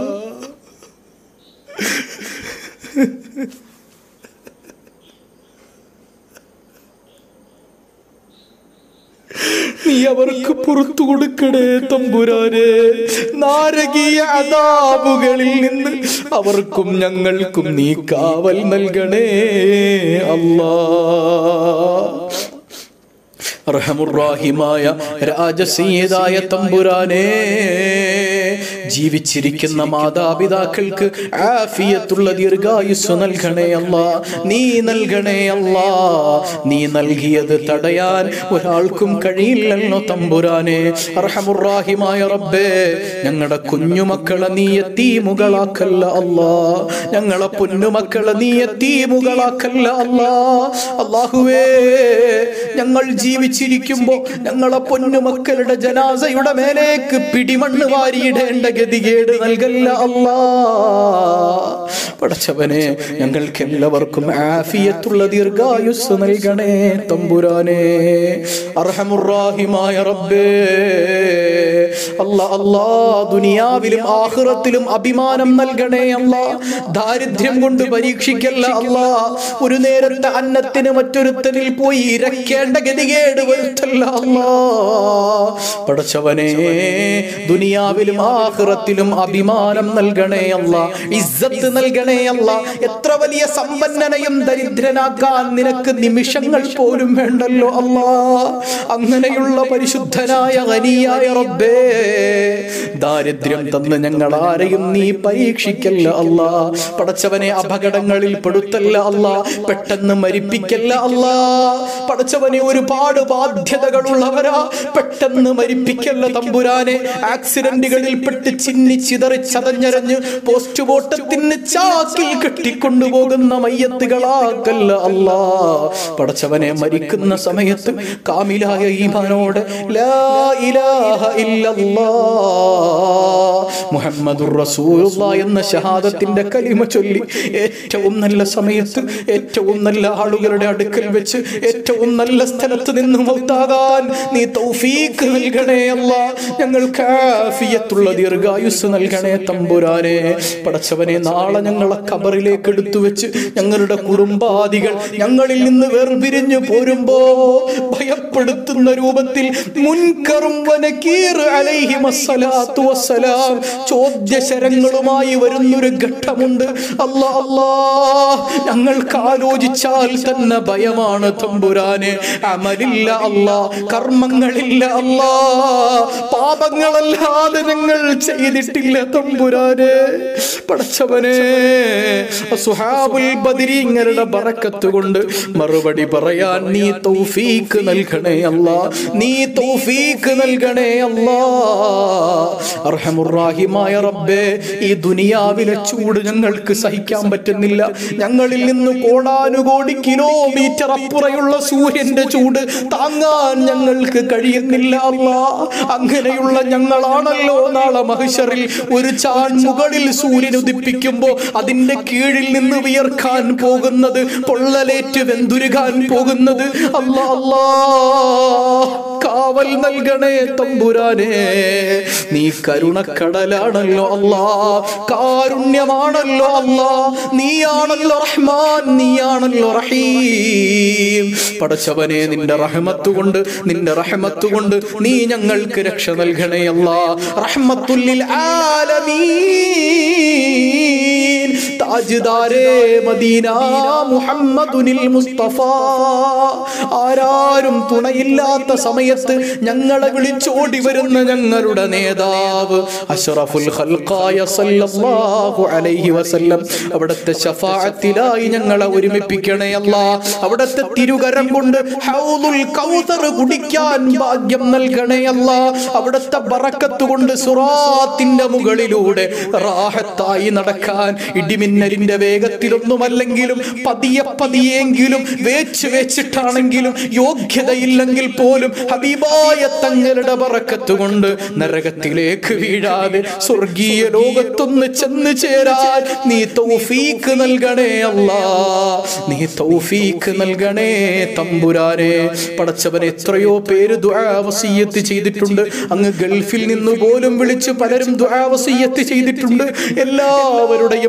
നീ അവർക്ക് പുറത്തു കൊടുക്കണേ തമ്പുരാനെ നാരകീയ അതാബുകളിൽ നിന്ന് അവർക്കും ഞങ്ങൾക്കും നീ കാവൽ നൽകണേ അല്ലാ റഹമുറാഹിമായ രാജസീയതായ തമ്പുരാനേ ജീവിച്ചിരിക്കുന്ന മാതാപിതാക്കൾക്ക് ആഫിയത്തുള്ള ദീർഘായുസ് നൽകണേ അല്ല നീ നൽകണേ അല്ല നീ നൽകിയത് തടയാൻ ഒരാൾക്കും കഴിയില്ലല്ലോ തമ്പുരാനെ റഹമുറാഹിമായ റബ്ബേ ഞങ്ങളുടെ കുഞ്ഞുമക്കളെ നീ എത്തീമുകളാക്കല്ല അല്ലാ ഞങ്ങളെ പൊന്നുമക്കളെ നീ എത്തീമുകളാക്കല്ല അല്ലാ അള്ളാഹുവേ ഞങ്ങൾ ജീവിച്ചിരിക്കുമ്പോ ഞങ്ങളെ പൊന്നുമക്കളുടെ ജനാസയുടെ മേലേക്ക് പിടിമണ്ണ് വാരിയിടേണ്ട ഗതികേട് നൽകല്ല അല്ലാ പടച്ചവനെ ഞങ്ങൾക്ക് എല്ലാവർക്കും ആഫിയത്തുള്ള ദീർഘായുസ് നൽകണേ തമ്പുരാനെ അർഹമുറാഹിമായ റബ്ബേ അല്ല അല്ലാ ദുനിയാവിലും ആഖിറത്തിലും അഭിമാനം നൽകണേ അല്ല ദാരിദ്ര്യം കൊണ്ട് പരീക്ഷിക്കല്ല അല്ല ഒരു നേരത്തെ അന്നത്തിന് മറ്റൊരുത്തനിൽ പോയി ഇരക്കേണ്ട ഗതികേട് വരുത്തല്ല അല്ലാ പടച്ചവനെ ദുനിയാവിലും ആഖിറത്തിലും അഭിമാനം നൽകണേ അല്ല ഇസ്സത്ത് നൽകണേ അല്ല എത്ര വലിയ സമ്പന്നനെയും ദരിദ്രനാക്കാൻ നിനക്ക് നിമിഷങ്ങൾ പോലും വേണ്ടല്ലോ അല്ലാ അങ്ങനെയുള്ള പരിശുദ്ധനായ ഖനിയായ റബ്ബേ ദാരിദ്ര്യം തന്ന് ഞങ്ങൾ ആരെയും നീ പരീക്ഷിക്കല്ല അല്ല പടച്ചവനെ അപകടങ്ങളിൽ പെടുത്തല്ല അല്ല പെട്ടെന്ന് മരിപ്പിക്കല്ല അല്ല പടച്ചവനെ ഒരുപാട് ബാധ്യതകളുള്ളവരാ പെട്ടെന്ന് മരിപ്പിക്കല്ല തമ്പുരാനെ ആക്സിഡന്റുകളിൽ പെട്ട് ചിന്നി ചിതറി ചതഞ്ഞരഞ്ഞ് പോസ്റ്റ്മോർട്ടത്തിന് ചാക്കിൽ കെട്ടിക്കൊണ്ടുപോകുന്ന മയ്യത്തുകളാക്കല്ല അല്ലാ പടച്ചവനെ മരിക്കുന്ന സമയത്ത് കാമിലായ ഈമാനോട് ലാ ഇലാഹ ഇല്ലല്ലാ മുഹമ്മദുർ റസൂലുള്ള എന്ന ഷഹാദത്തിന്റെ കലിമ ചൊല്ലി ഏറ്റവും നല്ല സമയത്ത് ഏറ്റവും നല്ല ആളുകളുടെ അടുക്കൽ വെച്ച് ഏറ്റവും നല്ല സ്ഥലത്ത് നിന്ന് മൗത്താകാൻ നീ തൗഫീക്ക് നൽകണേ അല്ല ഞങ്ങൾക്ക് ആഫിയത്തുള്ള ദീർഘായുസ് നൽകണേ തമ്പുരാനെ പടച്ചവനെ നാളെ ഞങ്ങളെ കബറിലേക്ക് എടുത്തു വെച്ച് ഞങ്ങളുടെ കുടുംബാദികൾ ഞങ്ങളിൽ നിന്ന് വേർപിരിഞ്ഞു പോരുമ്പോ ഭയപ്പെടുത്തുന്ന രൂപത്തിൽ മുൻകറും വനക്കീർ അലൈഹിം അസ്സലാത്തു വസ്സലാം ചോദ്യശരങ്ങളുമായി വരുന്നൊരു ഘട്ടമുണ്ട് അല്ലാ അല്ലാ ഞങ്ങൾക്ക് ആലോചിച്ചാൽ തന്നെ ഭയമാണ് തമ്പുരാന് അമലില്ല അല്ലാ കർമ്മങ്ങളില്ല അല്ലാ പാപങ്ങളല്ലാതെ ഞങ്ങൾ ചെയ്തിട്ടില്ല തമ്പുരാന് പടച്ചവനെ സുഹാബുൽ ബദിരീങ്ങളുടെ ബറക്കത്ത് കൊണ്ട് മറുപടി പറയാൻ നീ തൗഫീക്ക് നൽകണേ അല്ലാ നീ തൗഫീക്ക് നൽകണേ അല്ലാ അർഹമുറാഹിമായ റബ്ബേ ഈ ദുനിയാവിലെ ചൂട് ഞങ്ങൾക്ക് സഹിക്കാൻ പറ്റുന്നില്ല ഞങ്ങളിൽ നിന്ന് കോടാനുകോടി കിലോമീറ്റർ അപ്പുറയുള്ള സൂര്യന്റെ ചൂട് താങ്ങാൻ ഞങ്ങൾക്ക് കഴിയുന്നില്ല അല്ലാ അങ്ങനെയുള്ള ഞങ്ങളാണല്ലോ നാളെ മഹിഷറിൽ ഒരു ചാൺ മുകളിൽ സൂര്യൻ ഉദിപ്പിക്കുമ്പോ അതിന്റെ കീഴിൽ നിന്ന് വിയർക്കാൻ പോകുന്നത് പൊള്ളലേറ്റ് വെന്തുരുകാൻ പോകുന്നത് അല്ലാ അല്ലാ കാവൽ നൽകണേ തമ്പുരാനെ നീ കരുണക്കടലാണല്ലോ അല്ലാ കാരുണ്യമാണല്ലോ അല്ലാ നീയാണല്ലോ റഹ്മാൻ നീയാണല്ലോ റഹീം പടച്ചവനെ നിന്റെ റഹ്മത്ത് കൊണ്ട് നിന്റെ റഹ്മത്ത് കൊണ്ട് നീ ഞങ്ങൾക്ക് രക്ഷ നൽകണേ അല്ലാ റഹ്മത്തുല്ലിൽ ആലമീൻ താജ്ദാരേ മദീന മുഹമ്മദുനിൽ മുസ്തഫ ആരാരും തുണയില്ലാത്ത സമയത്ത് ഞങ്ങളെ വിളിച്ചോടി വരുന്ന ഞങ്ങളുടെ നേതാവ് അഷ്റഫുൽ ഖൽഖായ സല്ലല്ലാഹു അലൈഹി വസല്ലം അവിടുത്തെ ശഫാഅത്തിലായി ഞങ്ങളെ ഒരുമിപ്പിക്കണേ അല്ലാ അവിടുത്തെ തിരുകരം കൊണ്ട് ഹൗദുൽ കൗതർ കുടിക്കാൻ ഭാഗ്യം നൽകണേ അല്ലാ അവിടുത്തെ ബറക്കത്ത് കൊണ്ട് സുറാത്തിന്റെ മുകളിലൂടെ റാഹത്തായി നടക്കാൻ ഇടിമിന്നലിന്റെ വേഗത്തിലൊന്നുമല്ലെങ്കിലും പതിയെ പതിയെങ്കിലും വേച്ച് വെച്ചിട്ടാണെങ്കിലും യോഗ്യതയില്ലെങ്കിൽ പോലും ഹബീബായ തങ്ങളുടെ ബറക്കത്ത് കൊണ്ട് നരകത്തിലേക്ക് വീഴാതെ സ്വർഗീയ ലോകത്തൊന്ന് ചെന്ന് ചേരാൻ നീ തൗഫീക്ക് നൽകണേ അല്ലാ നീ തൗഫീക്ക് നൽകണേ തമ്പുരാനെ പടച്ചവൻ എത്രയോ പേര് ദുആവസിയത്ത് ചെയ്തിട്ടുണ്ട് അങ്ങ് ഗൾഫിൽ നിന്ന് പോലും വിളിച്ച് പലരും ദുആവസിയത്ത് ചെയ്തിട്ടുണ്ട് എല്ലാവരുടെയും പ്രയാസ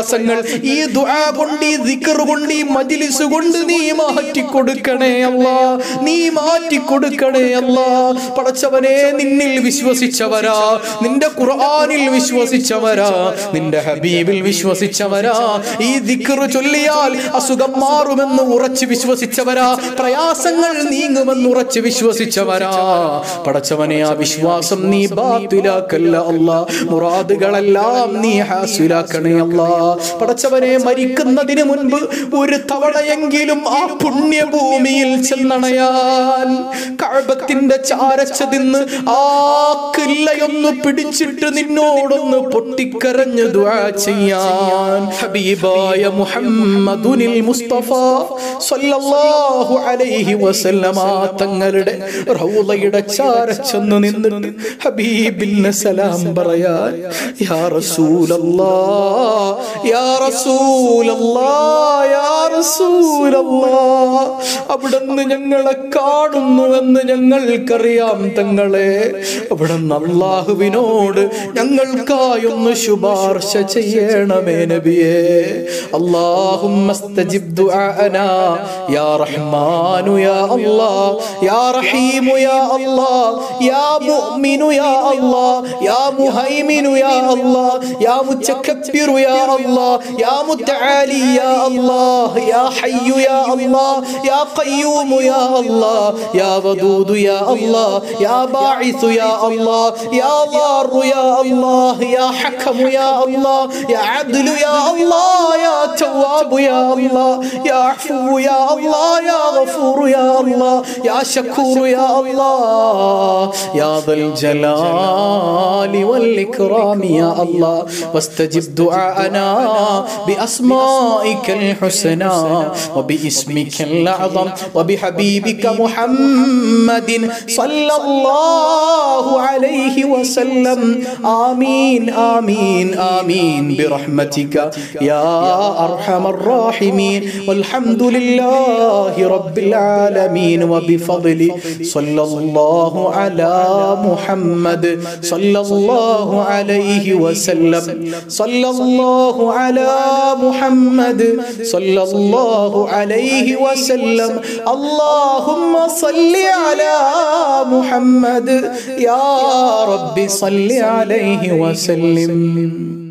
പ്രയാസങ്ങൾ ഈ ദുആ കൊണ്ട് ഈ ദിക്ർ കൊണ്ട് ഈ മജ്ലിസ് കൊണ്ട് നീ മാറ്റി കൊടുക്കണേ അല്ലാ നീ മാറ്റി കൊടുക്കണേ അല്ലാ പടച്ചവനെ നിന്നിൽ വിശ്വസിച്ചവരാ നിന്റെ ഖുർആനിൽ വിശ്വസിച്ചവരാ നിന്റെ ഹബീബിൽ വിശ്വസിച്ചവരാ ഈ ദിക്ർ ചൊല്ലിയാൽ അസുഖം മാറുമെന്ന് ഉറച്ചു വിശ്വസിച്ചവരാ പ്രയാസങ്ങൾ നീങ്ങുമെന്ന് ഉറച്ചു വിശ്വസിച്ചവരാ പടച്ചവനെ ആ വിശ്വാസം നീ ബാത്തിലാക്കല്ല അല്ലാ മുറാദുകളെല്ലാം നീ ഹാസിലാക്കണേ അല്ലാ പടച്ചവനെ മരിക്കുന്നതിന് മുൻപ് ഒരു തവണയെങ്കിലും ആ പുണ്യഭൂമിയിൽ ചെന്നണയാൻ കഴബത്തിന്റെ ചാരച്ചതിന്ന് ആ കില്ലയൊന്ന് പിടിച്ചിട്ട് നിന്നോടൊന്ന് പൊട്ടിക്കരഞ്ഞ് ദുആ ചെയ്യാൻ ഹബീബായ മുഹമ്മദുനിൽ മുസ്തഫ സല്ലല്ലാഹു അലൈഹി വസല്ലമ തങ്ങളുടെ റൗളയുടെ ചാരച്ചെന്ന് നിന്നിട്ട് ഹബീബിന് സലാം പറയാൻ യാ റസൂലല്ലാ യാ റസൂലല്ലാ യാ റസൂലല്ലാ അവിടുന്ന് ഞങ്ങളെ കാണുന്നുവെന്ന് ഞങ്ങൾക്കറിയാം തങ്ങളെ അവിടുന്ന് അള്ളാഹുവിനോട് ഞങ്ങൾക്കായൊന്ന് ശുപാർശ ചെയ്യണമേ നബിയേ اللهم استجب دعاءنا يا رحمن يا الله يا رحيم يا الله يا مؤمن يا الله يا مهيمن يا الله يا متكبر يا الله يا متعالي يا الله يا حي يا الله يا قيوم يا الله يا ودود يا الله يا باعث يا الله يا ضار يا الله يا حكم يا الله يا عدل يا الله يا تواب يا الله يا عفو يا الله يا غفور يا الله يا شكور يا الله يا ذا الجلال والإكرام يا الله واستجب دعاءنا بأسمائك الحسنى وباسمك الأعظم وبحبيبك محمد صلى الله عليه وسلم آمين آمين آمين برحمتك يا أرحم الراحمين والحمد لله رب العالمين وبفضل صلى الله على محمد صلى الله عليه وسلم صلى الله على محمد صلى الله عليه وسلم اللهم صل على محمد يا رب صل عليه وسلم